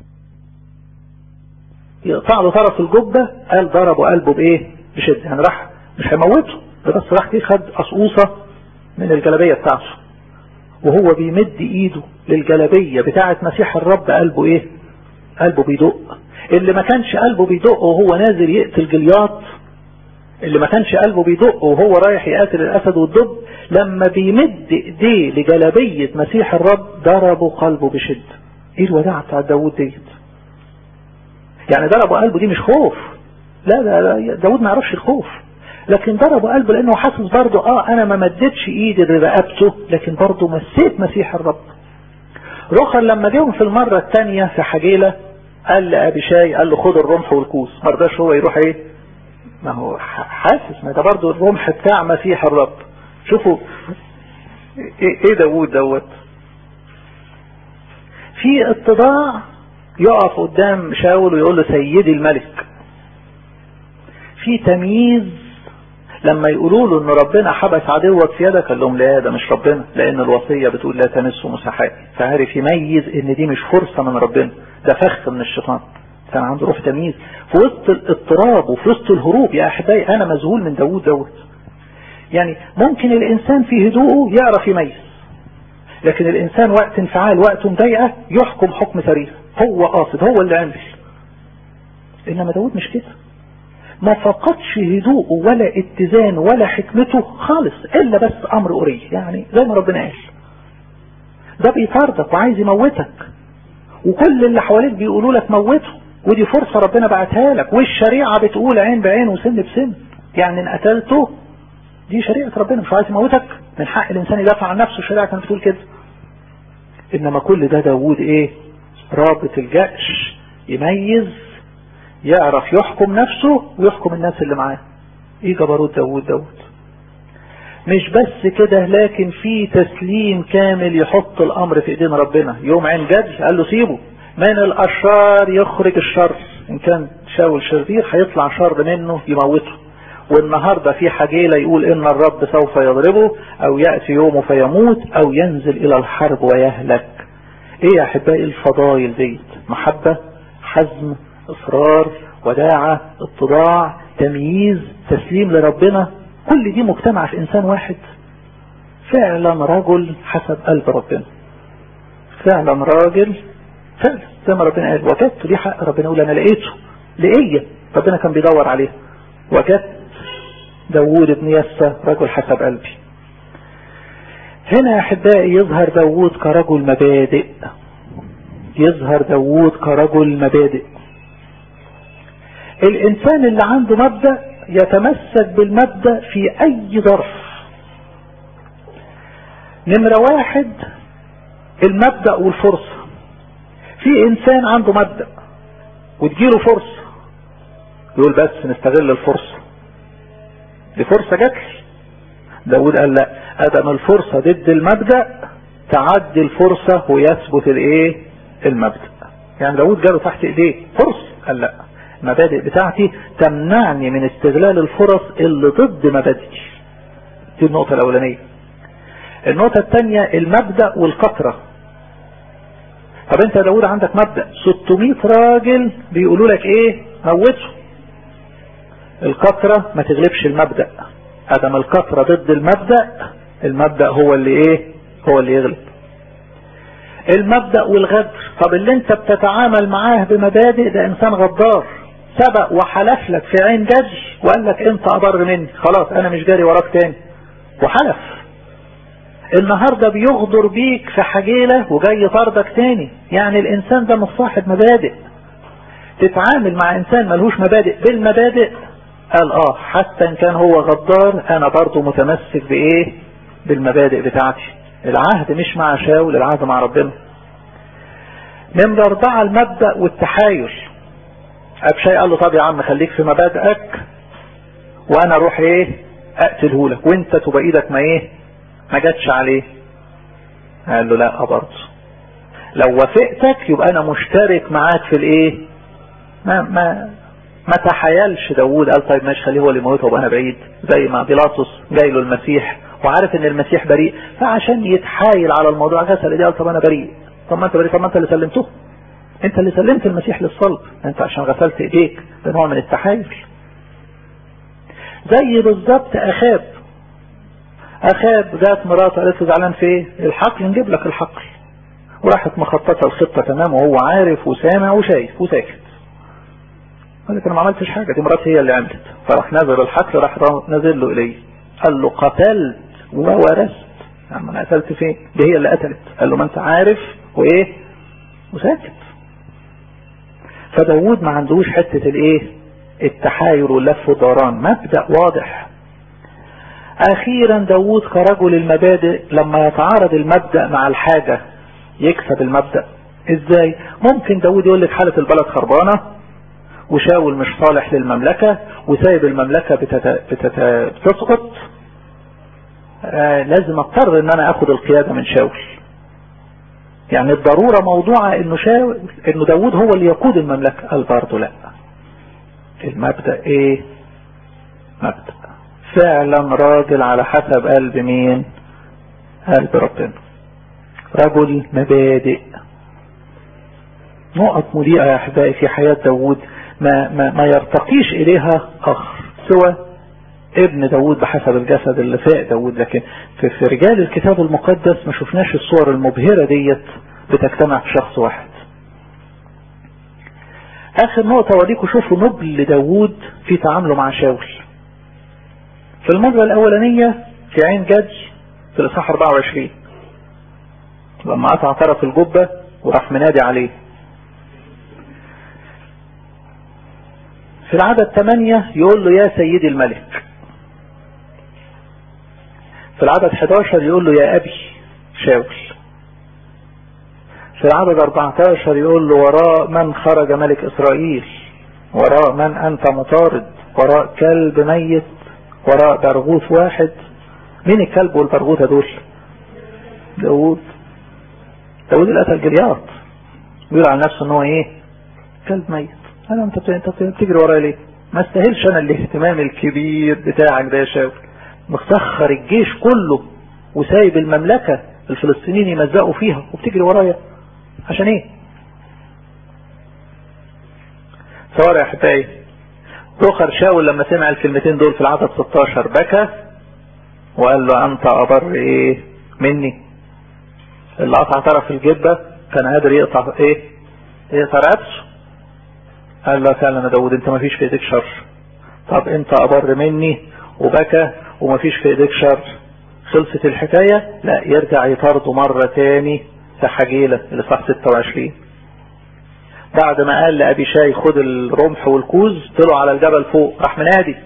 يقطع له طرف الجبة قال ضربه قلبه بايه بشدة يعني راح مش هيموته ده بس راح كده خد قصقوصة من الجلابية بتاعته وهو بيمد ايده للجلابية بتاعة مسيح الرب قلبه ايه قلبه بيدق اللي ما كانش قلبه بيدق وهو نازل يقتل جلياط اللي ما كانش قلبه بيدق وهو رايح يقاتل الاسد والدب لما بيمد ايديه لجلابية مسيح الرب ضربوا قلبه بشدة ايه الوداعة بتاع داود ديت يعني ضربوا قلبه دي مش خوف لا لا داود ما يعرفش الخوف لكن ضربوا قلبه لانه حاسس برضه اه انا ما مدتش ايدي لرقبته لكن برضه مسيت مسيح الرب رخر لما جاهم في المرة الثانية في حجيلة قال لأبي شاي قال له خد الرمح والكوس ما رضاش هو يروح ايه ما هو حاسس ما ده برضه الرمح بتاع مسيح الرب شوفوا ايه, إيه داوود دوت في اتضاع يقف قدام شاول ويقول له سيدي الملك في تمييز لما يقولوا له ان ربنا حبس عدوك في يدك قال لهم لا ده مش ربنا لان الوصية بتقول لا تمسوا مساحاتي فعرف يميز ان دي مش فرصة من ربنا ده فخ من الشيطان كان عنده روح تمييز في وسط الاضطراب وفي وسط الهروب يا احبائي انا مذهول من داوود دوت يعني ممكن الانسان في هدوءه يعرف يميز لكن الانسان وقت انفعال وقت مضايقه يحكم حكم سريع هو قاصد هو اللي عمل انما داود مش كده ما فقدش هدوءه ولا اتزان ولا حكمته خالص الا بس امر قري يعني زي ما ربنا قال ده بيطاردك وعايز يموتك وكل اللي حواليك بيقولوا لك موته ودي فرصة ربنا بعتها لك والشريعة بتقول عين بعين وسن بسن يعني ان قتلته دي شريعة ربنا مش عايز يموتك من حق الانسان يدافع عن نفسه الشريعة كانت بتقول كده انما كل ده داوود ايه رابط الجأش يميز يعرف يحكم نفسه ويحكم الناس اللي معاه ايه جبروت داوود دوت مش بس كده لكن في تسليم كامل يحط الامر في ايدين ربنا يوم عين جد قال له سيبه من الاشرار يخرج الشر ان كان شاول شرير هيطلع شر منه يموته والنهاردة في حجيلة يقول ان الرب سوف يضربه او يأتي يومه فيموت او ينزل الى الحرب ويهلك ايه يا احبائي الفضائل ديت محبة حزم اصرار وداعة اتضاع تمييز تسليم لربنا كل دي مجتمع في انسان واحد فعلا رجل حسب قلب ربنا فعلا راجل فعلا زي ما ربنا قال وجدت دي حق ربنا يقول انا لقيته لقية ربنا كان بيدور عليه وجدت داوود بن يسى رجل حسب قلبي هنا يا احبائي يظهر داوود كرجل مبادئ يظهر داوود كرجل مبادئ الانسان اللي عنده مبدأ يتمسك بالمبدأ في اي ظرف نمرة واحد المبدأ والفرصة في انسان عنده مبدأ وتجيله فرصة يقول بس نستغل الفرصة دي فرصة جات لي داود قال لا ادم الفرصة ضد المبدأ تعدي الفرصة ويثبت الايه المبدأ يعني داود جاله تحت ايديه فرصة قال لا المبادئ بتاعتي تمنعني من استغلال الفرص اللي ضد مبادئي دي النقطة الاولانية النقطة الثانية المبدأ والقطرة طب انت يا داود عندك مبدأ 600 راجل بيقولوا لك ايه موته الكثرة ما تغلبش المبدأ ادم الكثرة ضد المبدأ المبدأ هو اللي ايه هو اللي يغلب المبدأ والغدر طب اللي انت بتتعامل معاه بمبادئ ده انسان غدار سبق وحلف لك في عين جج وقال لك انت اضر مني خلاص انا مش جاري وراك تاني وحلف النهاردة بيغدر بيك في حجيلة وجاي يطاردك تاني يعني الانسان ده مش صاحب مبادئ تتعامل مع انسان ملهوش مبادئ بالمبادئ قال اه حتى ان كان هو غدار انا برضو متمسك بايه بالمبادئ بتاعتي العهد مش مع شاول العهد مع ربنا نمرة اربعة المبدأ والتحايل ابشاي قال له طب يا عم خليك في مبادئك وانا اروح ايه اقتله لك وانت تبقى ايدك ما ايه ما جاتش عليه قال له لا برضه لو وافقتك يبقى انا مشترك معاك في الايه ما ما ما تحايلش داوود قال طيب ماشي خليه هو اللي يموته وابقى انا بعيد زي ما بيلاطس جاي له المسيح وعارف ان المسيح بريء فعشان يتحايل على الموضوع غسل ايديه قال طب انا بريء طب ما انت بريء طب ما انت اللي سلمته انت اللي سلمت المسيح للصلب انت عشان غسلت ايديك ده نوع من التحايل زي بالظبط اخاب اخاب جات مراته قالت له زعلان في ايه الحقل نجيب لك الحقل وراحت مخططه الخطه تمام وهو عارف وسامع وشايف وساكت قال لك انا ما عملتش حاجه دي مراتي هي اللي عملت فراح نزل الحقل راح نزل له اليه قال له قتلت وورثت يا عم انا قتلت فين دي هي اللي قتلت قال له ما انت عارف وايه وساكت فداود ما عندوش حتة الايه التحايل واللف والدوران مبدأ واضح اخيرا داود كرجل المبادئ لما يتعارض المبدأ مع الحاجة يكسب المبدأ ازاي ممكن داود يقول لك حالة البلد خربانة وشاول مش صالح للمملكة وسايب المملكة بتت... بتت... بتسقط آه لازم اضطر ان انا اخد القيادة من شاول يعني الضرورة موضوعة انه شاول انه داود هو اللي يقود المملكة قال برضه لا المبدأ ايه مبدأ فعلا راجل على حسب قلب مين قلب ربنا رجل مبادئ نقط مضيئة يا احبائي في حياة داود ما, ما, ما يرتقيش اليها اخر سوى ابن داود بحسب الجسد اللي فاق داود لكن في, في رجال الكتاب المقدس ما شفناش الصور المبهرة ديت بتجتمع في شخص واحد اخر نقطة وديكم شوفوا نبل داود في تعامله مع شاول في المرة الاولانية في عين جدج في الاصحاح 24 لما قطع طرف الجبة وراح منادي عليه في العدد 8 يقول له يا سيدي الملك في العدد 11 يقول له يا أبي شاول في العدد 14 يقول له وراء من خرج ملك إسرائيل وراء من أنت مطارد وراء كلب ميت وراء برغوث واحد مين الكلب والبرغوثة دول داود داود اللي قتل جلياط بيقول على نفسه ان هو ايه كلب ميت انا انت انت بتجري ورايا ليه ما استاهلش انا الاهتمام الكبير بتاعك ده يا شاول مسخر الجيش كله وسايب المملكة الفلسطينيين يمزقوا فيها وبتجري ورايا عشان ايه صور يا احبائي دخر شاول لما سمع الكلمتين دول في العدد 16 بكى وقال له انت ابر ايه مني اللي قطع طرف الجبة كان قادر يقطع ايه يقطع رأسه قال له فعلا يا داود انت ما فيش في ايديك شر طب انت ابر مني وبكى وما فيش في ايديك شر خلصت الحكاية لا يرجع يطارده مرة تاني في حجيلة اللي صح 26 بعد ما قال لأبي شاي خد الرمح والكوز طلعوا على الجبل فوق راح منادي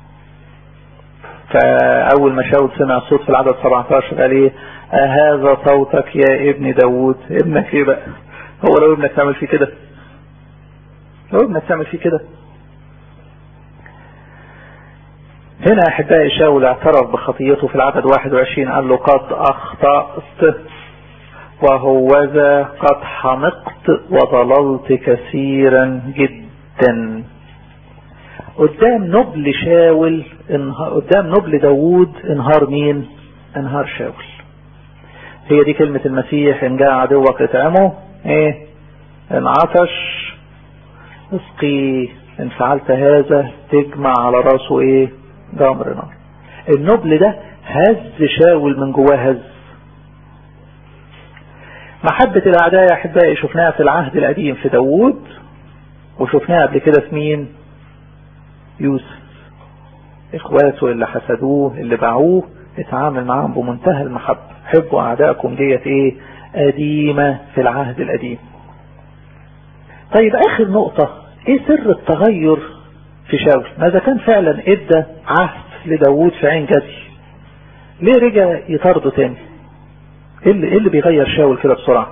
فأول ما شاول سمع الصوت في العدد 17 قال ايه أهذا صوتك يا ابن داوود ابنك ايه بقى هو لو ابنك تعمل فيه كده لو ابنك تعمل فيه كده هنا احبائي شاول اعترف بخطيته في العدد 21 قال له قد اخطأت وهوذا قد حمقت وضللت كثيرا جدا قدام نبل شاول قدام نبل داوود انهار مين انهار شاول هي دي كلمة المسيح ان جاء عدوك اطعمه ايه ان عطش اسقي ان فعلت هذا تجمع على راسه ايه جمر نار النبل ده هز شاول من جواه هز محبة الاعداء يا احبائي شفناها في العهد القديم في داوود وشفناها قبل كده في مين يوسف اخواته اللي حسدوه اللي باعوه اتعامل معاهم بمنتهى المحبة حبوا اعدائكم ديت ايه قديمة في العهد القديم طيب اخر نقطة ايه سر التغير في شاول ماذا كان فعلا ادى عهد لداود في عين جدي ليه رجع يطارده تاني ايه اللي, إيه اللي بيغير شاول كده بسرعة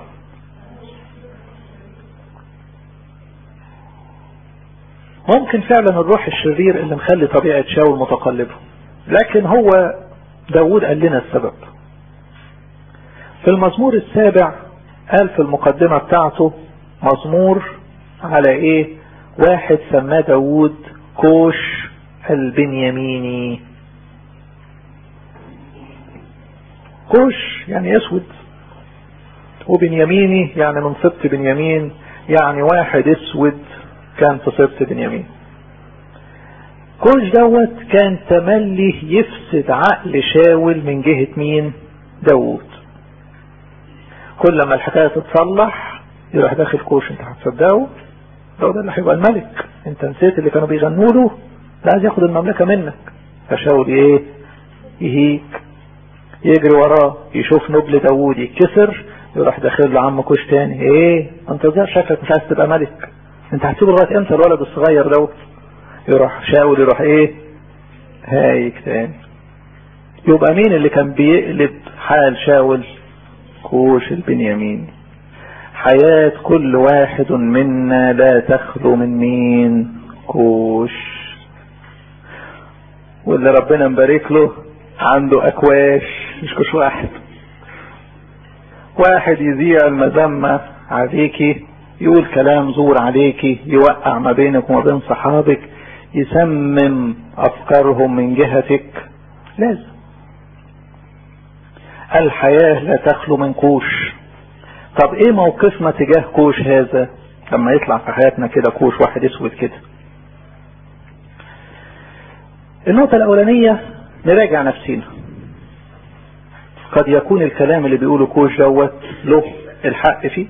ممكن فعلا الروح الشرير اللي مخلي طبيعة شاول متقلبة لكن هو داود قال لنا السبب في المزمور السابع قال في المقدمة بتاعته مزمور على ايه واحد سماه داود كوش البنياميني كوش يعني اسود وبنياميني يعني من سبط بنيامين يعني واحد اسود كان في سبط بنيامين كوش دوت كان تملي يفسد عقل شاول من جهة مين داود كل ما الحكاية تتصلح يروح داخل كوش انت هتصدقه ده ده اللي هيبقى الملك انت نسيت اللي كانوا بيغنوا له ده عايز ياخد المملكة منك فشاول ايه يهيك يجري وراه يشوف نبل داوود يتكسر يروح داخل له عم كوش تاني ايه انت ازاي شكلك مش عايز تبقى ملك انت هتسيبه لغايه امتى الولد الصغير دوت يروح شاول يروح ايه هايك تاني يبقى مين اللي كان بيقلب حال شاول كوش البنيامين حياة كل واحد منا لا تخلو من مين كوش واللي ربنا مبارك له عنده اكواش مش كوش واحد واحد يذيع المذمة عليكي يقول كلام زور عليكي يوقع ما بينك وما بين صحابك يسمم افكارهم من جهتك لازم الحياة لا تخلو من كوش طب ايه موقفنا تجاه كوش هذا لما يطلع في حياتنا كده كوش واحد اسود كده النقطة الاولانية نراجع نفسينا قد يكون الكلام اللي بيقوله كوش دوت له الحق فيه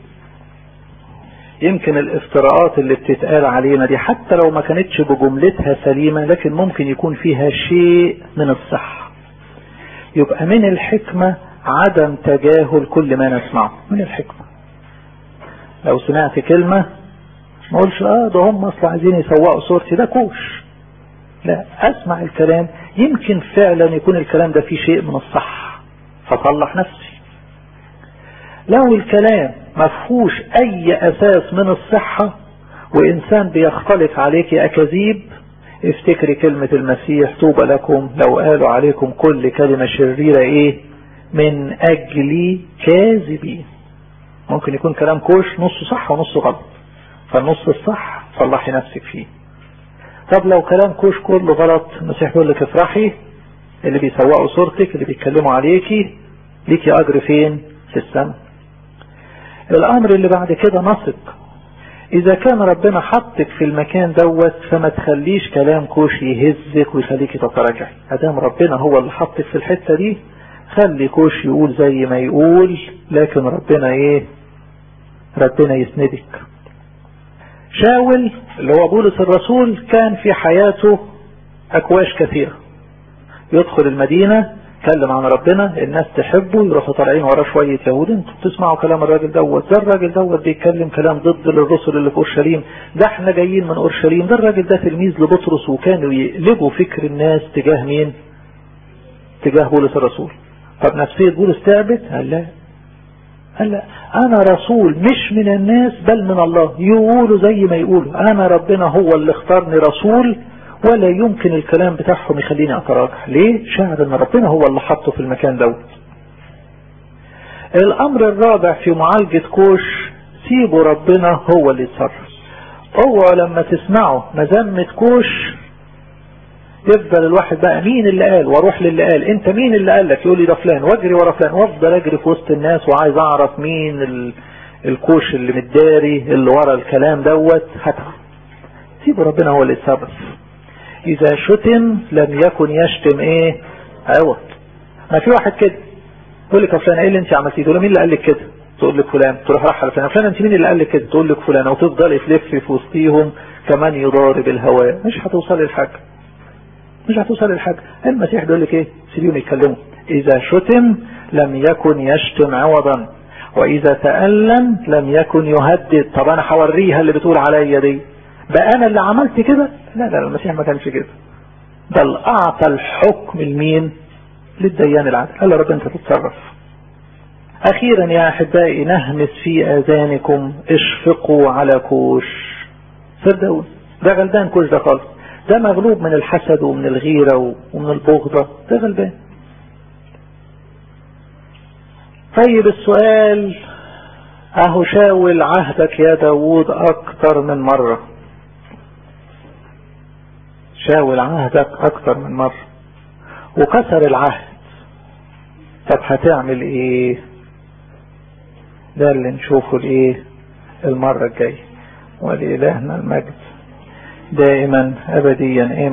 يمكن الافتراءات اللي بتتقال علينا دي حتى لو ما كانتش بجملتها سليمة لكن ممكن يكون فيها شيء من الصحة يبقى من الحكمة عدم تجاهل كل ما نسمعه من الحكمة لو سمعت كلمة ما اقولش اه ده هم اصلا عايزين يسوقوا صورتي ده كوش لا اسمع الكلام يمكن فعلا يكون الكلام ده فيه شيء من الصح فصلح نفسي لو الكلام مفهوش اي اساس من الصحة وانسان بيختلط عليك اكاذيب افتكري كلمة المسيح طوبى لكم لو قالوا عليكم كل كلمة شريرة ايه من اجل كاذبين ممكن يكون كلام كوش نصه صح ونصه غلط فالنص الصح صلحي نفسك فيه طب لو كلام كوش كله غلط المسيح يقول لك افرحي اللي بيسوقوا صورتك اللي بيتكلموا عليكي ليكي اجر فين في السماء الامر اللي بعد كده نثق اذا كان ربنا حطك في المكان دوت فما تخليش كلام كوش يهزك ويخليكي تتراجعي ادام ربنا هو اللي حطك في الحتة دي خلي كوش يقول زي ما يقول لكن ربنا ايه ربنا يسندك شاول اللي هو بولس الرسول كان في حياته اكواش كثيرة يدخل المدينة يتكلم عن ربنا الناس تحبه يروحوا طالعين وراه شوية يهود انتوا بتسمعوا كلام الراجل دوت ده الراجل دوت بيتكلم كلام ضد للرسل اللي في اورشليم ده احنا جايين من اورشليم ده الراجل ده تلميذ لبطرس وكانوا يقلبوا فكر الناس تجاه مين تجاه بولس الرسول طب نفسية بولس تعبت قال لا قال لا انا رسول مش من الناس بل من الله يقولوا زي ما يقولوا انا ربنا هو اللي اختارني رسول ولا يمكن الكلام بتاعهم يخليني اتراجع ليه شاعر ان ربنا هو اللي حطه في المكان دوت الامر الرابع في معالجة كوش سيبوا ربنا هو اللي يتصرف اوعوا لما تسمعوا مذمة كوش يفضل الواحد بقى مين اللي قال واروح للي قال انت مين اللي قال لك يقول لي ده فلان واجري ورا فلان وافضل اجري في وسط الناس وعايز اعرف مين الكوش اللي متداري اللي ورا الكلام دوت هاتها سيبوا ربنا هو اللي يتصرف اذا شتم لم يكن يشتم ايه عوض ما في واحد كده يقول لك يا فلان ايه اللي انت عملتيه تقول له مين اللي قال لك كده تقول لك فلان تروح راح على فلان فلان انت مين اللي قال لك كده تقول لك فلان وتفضل تلف في وسطيهم كمان يضارب الهواء مش هتوصل للحاجه مش هتوصل للحاجه المسيح بيقول لك ايه سيبيهم يتكلموا اذا شتم لم يكن يشتم عوضا واذا تألم لم يكن يهدد طب انا هوريها اللي بتقول عليا دي بقى انا اللي عملت كده لا لا المسيح ما كانش كده بل اعطى الحكم لمين للديان العادل قال رب انت تتصرف اخيرا يا احبائي نهمس في اذانكم اشفقوا على كوش صدقوا ده غلبان كوش ده خالص ده مغلوب من الحسد ومن الغيرة ومن البغضة ده غلبان طيب السؤال اهو شاول عهدك يا داوود اكتر من مرة شاول عهدك اكتر من مرة وكسر العهد طب هتعمل ايه ده اللي نشوفه الايه المرة الجاية ولإلهنا المجد دائما ابديا